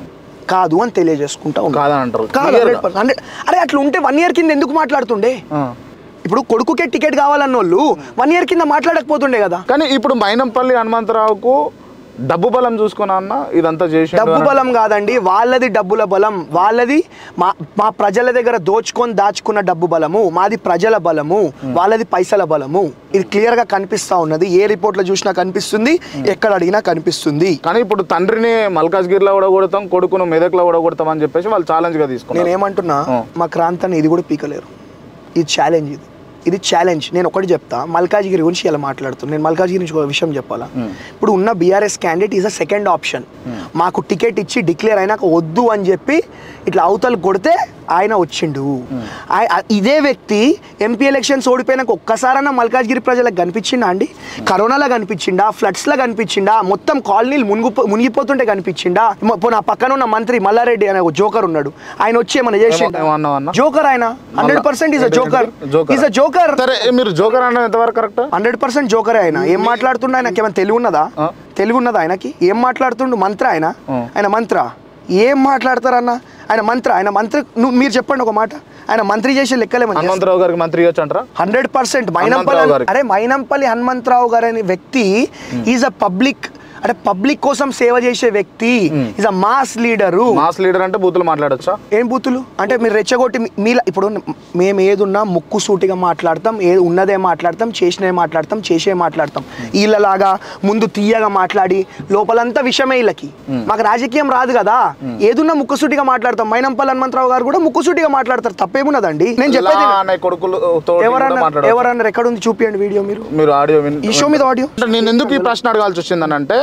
కాదు అని తెలియజేసుకుంటా ఉన్నా
కాదని అంటారు
కాదు
Clear
100%.
గా.
100 అరే అట్లా ఉంటే వన్ ఇయర్ కింద ఎందుకు మాట్లాడుతుండే
ఆ.
ఇప్పుడు కొడుకుకే టికెట్ కావాలన్న వాళ్ళు వన్ ఇయర్ కింద మాట్లాడకపోతుండే కదా
కానీ ఇప్పుడు మైనంపల్లి హనుమంతరావుకు డబ్బు బలం చూసుకున్నా అన్న ఇదంతా చేసి
డబ్బు బలం కాదండి వాళ్ళది డబ్బుల బలం వాళ్ళది మా మా ప్రజల దగ్గర దోచుకొని దాచుకున్న డబ్బు బలము మాది ప్రజల బలము వాళ్ళది పైసల బలము ఇది క్లియర్ గా కనిపిస్తా ఉన్నది ఏ రిపోర్ట్ లో చూసినా కనిపిస్తుంది ఎక్కడ అడిగినా కనిపిస్తుంది
కానీ ఇప్పుడు తండ్రిని మల్కాజ్గిరిలో కూడా కొడతాం కొడుకును మెదక్లో కూడా కొడతాం అని చెప్పేసి వాళ్ళు ఛాలెంజ్ గా తీసుకున్నారు
నేనేమంటున్నా
ఆ.
మా క్రాంతాన్ని ఇది కూడా పీకలేరు ఇది ఛాలెంజ్ ఇది ఇది ఛాలెంజ్ నేను ఒకటి చెప్తా మల్కాజ్గిరి గురించి ఇలా మాట్లాడుతున్నాను నేను మల్కాజ్గిరి నుంచి ఒక విషయం చెప్పాలా ఇప్పుడు ఉన్న BRS candidate is a second option మాకు టికెట్ ఇచ్చి డిక్లేర్ అయినాక వద్దు అని చెప్పి ఇట్లా అవతలు కొడితే ఆయన వచ్చిండు ఆయ- ఆ- ఇదే వ్యక్తి ఎంపీ ఎలక్షన్స్ ఓడిపోయినాక ఒక్కసారన్నా మల్కాజ్గిరి ప్రజలకు కనిపించిండా అండి కరోనాలో కనిపించిండా ఫ్లడ్స్లో కనిపించిండా మొత్తం కాలనీలు మునిగిపో మునిగిపోతుంటే కనిపించిండా మ- పో- నా పక్కన ఉన్న మంత్రి మల్లారెడ్డి అనే ఒక జోకర్ ఉన్నాడు ఆయన వచ్చి ఏమన్నా చేసి
ఏమో- ఏమన్నావు అన్న?
జోకర్ ఆయన hundred percent is a joker
joker.
Is a joker
సరే మీరు జోకర్ అన్న ఎంతవరకు కరెక్ట్
హండ్రెడ్ పర్సెంట్ జోకరే ఆయన ఏం మాట్లాడుతుండే ఆయనకి ఏమైనా తెలివి ఉన్నదా
ఆ.
తెలివి ఉన్నదా ఆయనకి ఏం మాట్లాడుతుండు మంత్ర ఆయన
ఆ.
ఆయన మంత్ర ఏం మాట్లాడతారన్న ఆయన మంత్ర ఆయన మంత్రి నువ్వు మీరు చెప్పండి ఒక మాట ఆయన మంత్రి చేసే లెక్కలేమని
హనుమంతరావు గారికి మంత్రి ఇవ్వచ్చు అంటారా
హండ్రెడ్ పర్సెంట్ మైనంపల్లి
హనుమంతరావు గారికి.
అరే మైనంపల్లి హనుమంతరావు గారు అనే వ్యక్తి ఈజ్ అ పబ్లిక్ అంటే పబ్లిక్ కోసం సేవ చేసే వ్యక్తి is a mass leader
mass leader అంటే బూతులు మాట్లాడొచ్చా
ఏం బూతులు అంటే మీరు రెచ్చగొట్టి మీ- మీలా ఇప్పుడు మేము ఏదున్నా ముక్కు సూటిగా మాట్లాడతాం ఏది ఉన్నదే మాట్లాడతాం చేసినవి మాట్లాడతాం చేసే మాట్లాడతాం వీళ్ళలాగా ముందు తీయగా మాట్లాడి లోపలంతా విషయమే వీళ్ళకి మాకు రాజకీయం రాదు కదా ఏదున్నా ముక్కు సూటిగా మాట్లాడతాం మైనంపల్లి హనుమంతరావు గారు కూడా ముక్కు సూటిగా మాట్లాడతారు తప్పేమున్నదండి నేను చెప్పేది
లా అనే కొడుకులు తోటి కూడా
ఎవరన్నా
మాట్లాడొచ్చు.
ఎవరన్నా ఎక్కడుంది చూపియండి వీడియో మీరు
మీరు ఆడియో విని
ఈ షో మీద ఆడియో
అంటే నేను ఎందుకు ఈ ప్రశ్న అడగాల్సి వచ్చిందని అంటే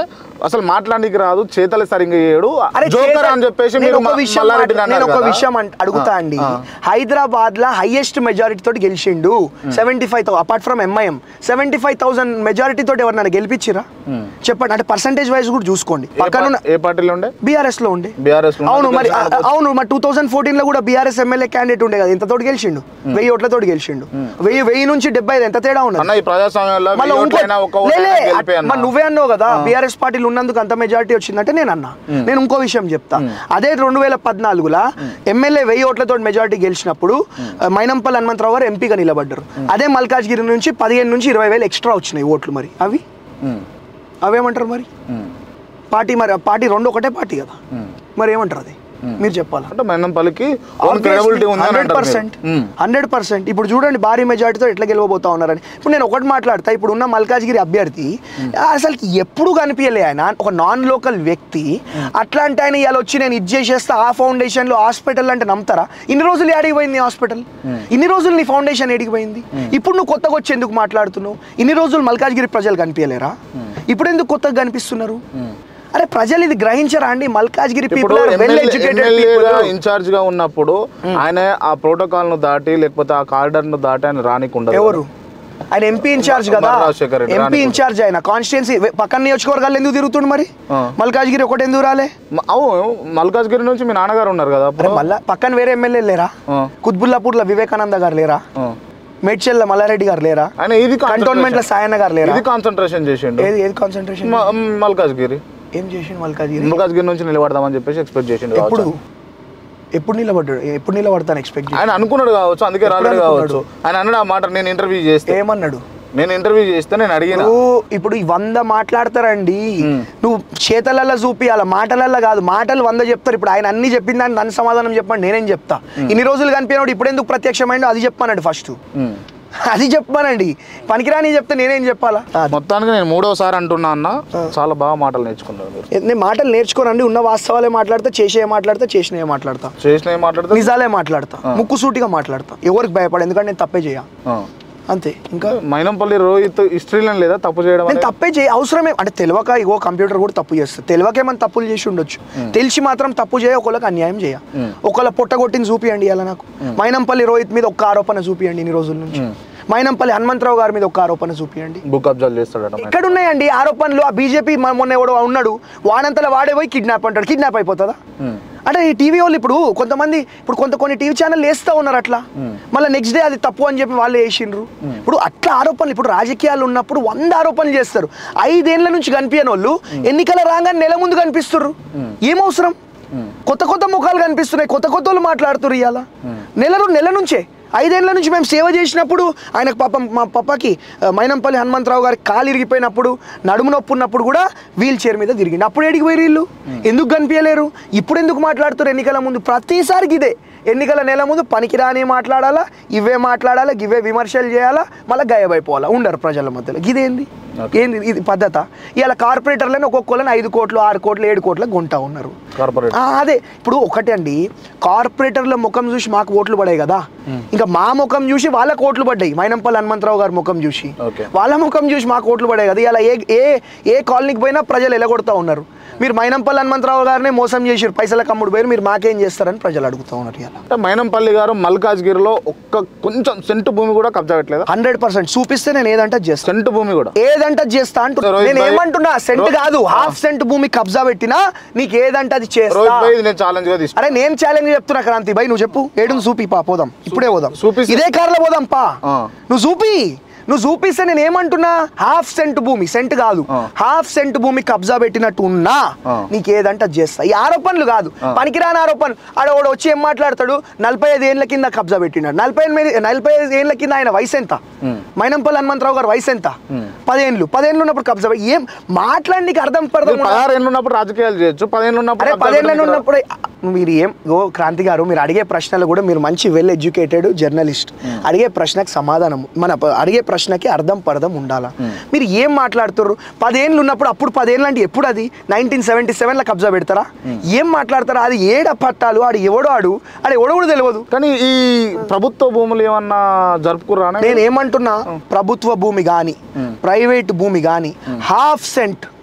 అసలు మాట్లాడడానికి రాదు చేతలు సరిగ్గా చేయడు
అరే
జోకర్
చేత-
అని చెప్పేసి
నేను
మీరు
ఒక
మ-
విషయం
మల్లారెడ్డిని
మాట్లా- నేను
అన్నారు
ఒక
కదా.
విషయం అంట- అడుగుతా
ఆ,
అండి
ఆ.
హైదరాబాద్ లో హైయెస్ట్ మెజారిటీ తోటి గెలిచిండు seventy five apart from MIM seventy five thousand majority తోటి ఎవరినైనా గెలిపించిరా చెప్పండి అంటే పర్సంటేజ్ వైజ్ కూడా చూసుకోండి
ఏ
పక్కన
పా- ఏ పార్టీలో ఉండే
బీఆర్ఎస్ లో ఉండే
బీఆర్ఎస్ లో
అవును
ఉండే.
మరి
గెలిచిన
ఆ- అవును మరి టూ థౌసండ్ ఫోర్టీన్ లో కూడా బీఆర్ఎస్ ఎమ్మెల్యే క్యాండిడేట్ ఉండే కదా ఎంత తోటి గెలిచిండు వెయ్యి ఓట్లతోటి గెలిచిండు వెయ్యి వెయ్యి నుంచి డెబ్బై ఐదు ఎంత తేడా ఉన్నది
అన్న ఈ ప్రజాస్వామ్యంలో
మళ్ళీ
వెయ్యి
ఇంకో
ఓట్లైనా ఒక్క
లే, లే,
ఓటైనా గెలిపే అన్న.
మరి నువ్వే అన్నావు కదా బీఆర్ఎస్ పార్టీలు ఉన్నందుకు అంత మెజారిటీ వచ్చిందంటే నేను అన్నా నేను ఇంకో విషయం చెప్తా అదే రెండు వేల పద్నాలుగులా ఎమ్మెల్యే వెయ్యి ఓట్లతో మెజారిటీ గెలిచినప్పుడు ఆ, మైనంపల్లి హనుమంతరావు గారు ఎంపీగా నిలబడ్డారు అదే మల్కాజ్గిరి నుంచి పదిహేను నుంచి ఇరవై వేలు ఎక్స్ట్రా వచ్చినాయి ఓట్లు మరి అవి
ఉమ్,
అవేమంటారు మరి
ఉమ్,
పార్టీ మరి పార్టీ రెండు ఒకటే పార్టీ కదా
ఉమ్.
మరి ఏమంటారు అది మీరు చెప్పాలా
అంటే మైనంపల్లికి ఓన్ క్రెడిబిలిటీ ఉంది అని
హండ్రెడ్
అంటారు
పర్సెంట్
మీరు. ఉమ్.
హండ్రెడ్ పర్సెంట్ ఇప్పుడు చూడండి భారీ మెజార్టీతో ఎట్లా గెలవబోతా ఉన్నారని ఇప్పుడు నేను ఒకటి మాట్లాడతా ఇప్పుడు ఉన్న మల్కాజ్గిరి అభ్యర్థి అసలు ఎప్పుడు కనిపించలే ఆయన ఒక నాన్ లోకల్ వ్యక్తి అట్లాంటి ఆయన ఇవాళ వచ్చి నేను ఇది చేసేస్తా ఆ ఫౌండేషన్ లో హాస్పిటల్ అంటే నమ్ముతారా ఇన్ని రోజులు ఏడికి పోయింది హాస్పిటల్ ఇన్ని రోజులు నీ ఫౌండేషన్ ఏడికి పోయింది ఇప్పుడు నువ్వు కొత్తగా వచ్చి ఎందుకు మాట్లాడుతున్నావు ఇన్ని రోజులు మల్కాజ్గిరి ప్రజలు కనిపించలేరా ఇప్పుడు ఎందుకు కొత్తగా కనిపిస్తున్నారు అరే ప్రజలు ఇది గ్రహించరా అండి మల్కాజ్గిరి
ఇప్పుడు
పీపుల్ వెల్ ఎడ్యుకేటెడ్
ఎమ్మెల్యేగా ఇన్ఛార్జ్ గా ఉన్నప్పుడు ఆయన ఆ ప్రోటోకాల్ ను దాటి లేకపోతే ఆ కార్డర్ ను దాటి ఆయన రానికి ఉండదు
ఎవరు ఆయన ఎంపీ ఇన్ఛార్జ్ కదా
బర్రా రాజశేఖర్ రెడ్డి,
ఎంపీ
రానివ్వండి.
ఇన్ఛార్జ్ ఆయన కాన్స్టిట్యున్సీ పక్కన నియోజకవర్గాలు ఎందుకు తిరుగుతుండు మరి
ఆ.
మల్కాజ్గిరి ఒకటి ఎందుకు రాలే
మ- అవును మల్కాజ్గిరి నుంచి మీ నాన్నగారు ఉన్నారు కదా
అరే
అప్పుడు
మళ్ళా పక్కన వేరే ఎమ్మెల్యే లేరా
ఆ,
కుత్బుల్లాపూర్ లో వివేకానంద గారు లేరా
ఆ.
మేడ్చల్ మల్లారెడ్డి గారు లేరా
ఆయన ఇది
కంటోన్మెంట్ లో సాయన్న గారు లేరా
ఇది కాన్సన్ట్రేషన్ చేసిండు
ఏది ఏది కాన్సన్ట్రేషన్
మ- మల్కాజ్గిరి
ఏం చేసిండు మల్కాజ్గిరి
మల్కాజ్గిరి నుంచి నిలబడదామని చెప్పేసి ఎక్స్పెక్ట్ చేసిండు
ఎప్పుడు
కావచ్చు.
ఎప్పుడు నిలబడ్డాడు ఎప్పుడు నిలబడతాను ఎక్స్పెక్ట్
ఆయన అనుకున్నాడు కావచ్చు అందుకే
ఎప్పుడు
రాలేడు
అనుకున్నాడు?
కావచ్చు ఆయన అన్నాడు ఆ మాట నేను ఇంటర్వ్యూ చేస్తే
ఏమన్నాడు
నేను ఇంటర్వ్యూ చేస్తే నేను అడిగిన
ఇప్పుడు ఇప్పుడు ఈ వంద మాట్లాడతారండి నువ్వు చేతలల్లో చూపియాల మాటలల్లో కాదు మాటలు వంద చెప్తారు ఇప్పుడు ఆయన అన్ని చెప్పిన దాన్ని నన్ను సమాధానం చెప్పండి నేనేం చెప్తా ఇన్ని రోజులు కనిపించినప్పుడు ఇప్పుడు ఎందుకు ప్రత్యక్షమైందో అది చెప్పానండి ఫస్ట్
ఉమ్.
అది చెప్పానండి పనికిరాని చెప్తే నేనేం చెప్పాలా
మొత్తానికి నేను మూడోసారి అంటున్నా అన్న చాలా బాగా మాటలు నేర్చుకున్నాను మీరు
నేను మాటలు నేర్చుకోనండి ఉన్న వాస్తవాలే మాట్లాడతా చేసే మాట్లాడతా చేసినవి మాట్లాడతా
చేసిన మాట్లాడితే
నిజాలే మాట్లాడతా ముక్కు సూటిగా మాట్లాడతా ఎవరికి భయపడ ఎందుకంటే నేను తప్పే చేయ అంతే ఇంకా
మైనంపల్లి రోహిత్ హిస్టరీలో లేదా తప్పు చేయడం
నేను
అనేది?
తప్పే చేయ అవసరమే అంటే తెలియక ఇగో కంప్యూటర్ కూడా తప్పు చేస్తుంది తెలియకే మనం తప్పులు చేసి ఉండొచ్చు తెలిసి మాత్రం తప్పు చేయ ఒకళ్ళకి అన్యాయం చేయ ఒకళ్ళ పొట్టగొట్టిని చూపియండి ఇలా నాకు మైనంపల్లి రోహిత్ మీద ఒక్క ఆరోపణ చూపియండి ఇన్ని రోజుల నుంచి మైనంపల్లి హనుమంతరావు గారి మీద ఒక్క ఆరోపణ చూపియండి
బుక్ అబ్జర్వ్ చేస్తాడట
ఎక్కడ ఉన్నాయండి ఆరోపణలు ఆ బీజేపీ మొన్న ఎవడో ఉన్నాడు వాడంతలా వాడే పోయి కిడ్నాప్ అంటాడు కిడ్నాప్ అయిపోతుందా
ఉమ్.
అంటే ఈ టీవీ వాళ్ళు ఇప్పుడు కొంతమంది ఇప్పుడు కొంత కొన్ని టీవీ ఛానల్ వేస్తూ ఉన్నారు అట్లా మళ్ళీ నెక్స్ట్ డే అది తప్పు అని చెప్పి వాళ్ళు వేసిండ్రు ఇప్పుడు అట్లా ఆరోపణలు ఇప్పుడు రాజకీయాలు ఉన్నప్పుడు వంద ఆరోపణలు చేస్తారు ఐదేళ్ల నుంచి కనిపించని వాళ్ళు ఎన్నికల రాగానే నెల ముందు కనిపిస్తుర్రు ఏం అవసరం కొత్త కొత్త ముఖాలు కనిపిస్తున్నాయి కొత్త కొత్త వాళ్ళు మాట్లాడుతున్నారు ఇవాళ నెల రు- నెల నుంచే ఐదేళ్ల నుంచి మేము సేవ చేసినప్పుడు ఆయనకు పాపం మా పప్పకి ఆ, మైనంపల్లి హనుమంతరావు గారికి కాలు ఇరిగిపోయినప్పుడు నడుము నొప్పి ఉన్నప్పుడు కూడా వీల్ చైర్ మీద తిరిగింది అప్పుడు ఏడికి పోయి వీళ్ళు ఎందుకు కనిపించలేరు ఇప్పుడు ఎందుకు మాట్లాడుతారు ఎన్నికల ముందు ప్రతిసారికి ఇదే ఎన్నికల నెల ముందు పనికిరాని మాట్లాడాలా ఇవే మాట్లాడాలా ఇవే విమర్శలు చేయాలా మళ్ళీ గాయబైపోవాలా ఉండరు ప్రజల మధ్యలో ఇదేంది ఏంది ఇది పద్ధత ఇవాళ కార్పొరేటర్లను ఒక్కొక్కళ్ళని ఐదు కోట్లు ఆరు కోట్లు ఏడు కోట్ల గుంటా ఉన్నారు
కార్పొరేట్
ఆ, అదే ఇప్పుడు ఒకటే అండి కార్పొరేటర్ల ముఖం చూసి మాకు ఓట్లు పడాయి కదా ఇంకా మా ముఖం చూసి వాళ్ళకి ఓట్లు పడ్డాయి మైనంపల్లి హనుమంతరావు గారి ముఖం చూసి
ఓకే
వాళ్ళ ముఖం చూసి మాకు ఓట్లు పడాయి కదా ఇలా ఏ ఏ ఏ కాలనీకి పోయినా ప్రజలు ఎలగొడతా ఉన్నారు మీరు మైనంపల్లి హనుమంతరావు గారినే మోసం చేసారు పైసల కమ్ముడు పోయి మీరు మాకేం చేస్తారని ప్రజలు అడుగుతా ఉన్నారు ఇలా
అంటే మైనంపల్లి గారు మల్కాజ్గిరిలో ఒక్క కొంచెం సెంటు భూమి కూడా కబ్జా పెట్టలేదా
హండ్రెడ్ పర్సెంట్ చూపిస్తే నేను ఏదంటే అది చేస్తాను
సెంటు భూమి కూడా
ఏదంటే అది చేస్తా అంటున్నా
రోహిత్
నేను
భాయ్,
ఏమంటున్నా సెంట్
రోహిత్-
కాదు హాఫ్ సెంట్ భూమి కబ్జా పెట్టినా నీకు ఏదంటే అది చేస్తా
రోహిత్ భాయ్ ఇది నేను ఛాలెంజ్ గా తీసుకున్నా
అరే నేను ఛాలెంజ్ చెప్తున్నా క్రాంతి భాయ్ నువ్వు చెప్పు ఏడు చూపి పా పోదాం ఇప్పుడే పోదాం
చూపిస్తే-
ఇదే కార్లో పోదాం పా
ఆ.
నువ్వు చూపి నువ్వు చూపిస్తే నేను ఏమంటున్నా హాఫ్ సెంట్ భూమి సెంట్ కాదు
ఆ.
హాఫ్ సెంట్ భూమి కబ్జా పెట్టినట్టు ఉన్నా
ఆ.
నీకు ఏదంటే అది చేస్తా ఈ ఆరోపణలు కాదు పనికిరాని ఆరోపణలు ఆడ వాడు వచ్చి ఏం మాట్లాడతాడు నలభై ఐదు ఏళ్ళ కింద కబ్జా పెట్టినాడు నలభై ఎనిమిది నలభై ఐదు ఏళ్ళ కింద ఆయన వయసు ఎంత మైనంపల్లి హనుమంతరావు గారు వయసు ఎంత పదేళ్ళు పదేళ్ళు ఉన్నప్పుడు కబ్జా పెట్టి ఏం మాట్లాడి నీకు అర్థం పడదాం
మీరు పదహారు ఏళ్ళు ఉన్నప్పుడు రాజకీయాలు చేయొచ్చు పదిహేను ఉన్నప్పుడు
అరే
కబ్జా
పదేళ్ళ
పెట్టడానికి
ఉన్నప్పుడు మీరు ఏం ఓ క్రాంతి గారు మీరు అడిగే ప్రశ్నలు కూడా మీరు మంచి వెల్ ఎడ్యుకేటెడ్ జర్నలిస్ట్ అడిగే ప్రశ్నకు సమాధానం మన ప- అడిగే ప్రశ్నకి అర్థం పర్థం ఉండాలా మీరు ఏం మాట్లాడుతారు పదేళ్ళు ఉన్నప్పుడు అప్పుడు పదేళ్ళు అంటే ఎప్పుడు అది నైన్టీన్ సెవెంటీ సెవెన్లో కబ్జా పెడతారా ఏం మాట్లాడతారా అది ఏడ పట్టాలు ఆడు ఎవడో ఆడు ఆడు ఎవడో కూడా తెలియదు
కానీ ఈ ప్రభుత్వ భూములు ఏమన్నా జరుపుకురానే
నేను ఏమంటున్నా ప్రభుత్వ భూమి కానీ ప్రైవేట్ భూమి కానీ హాఫ్ సెంట్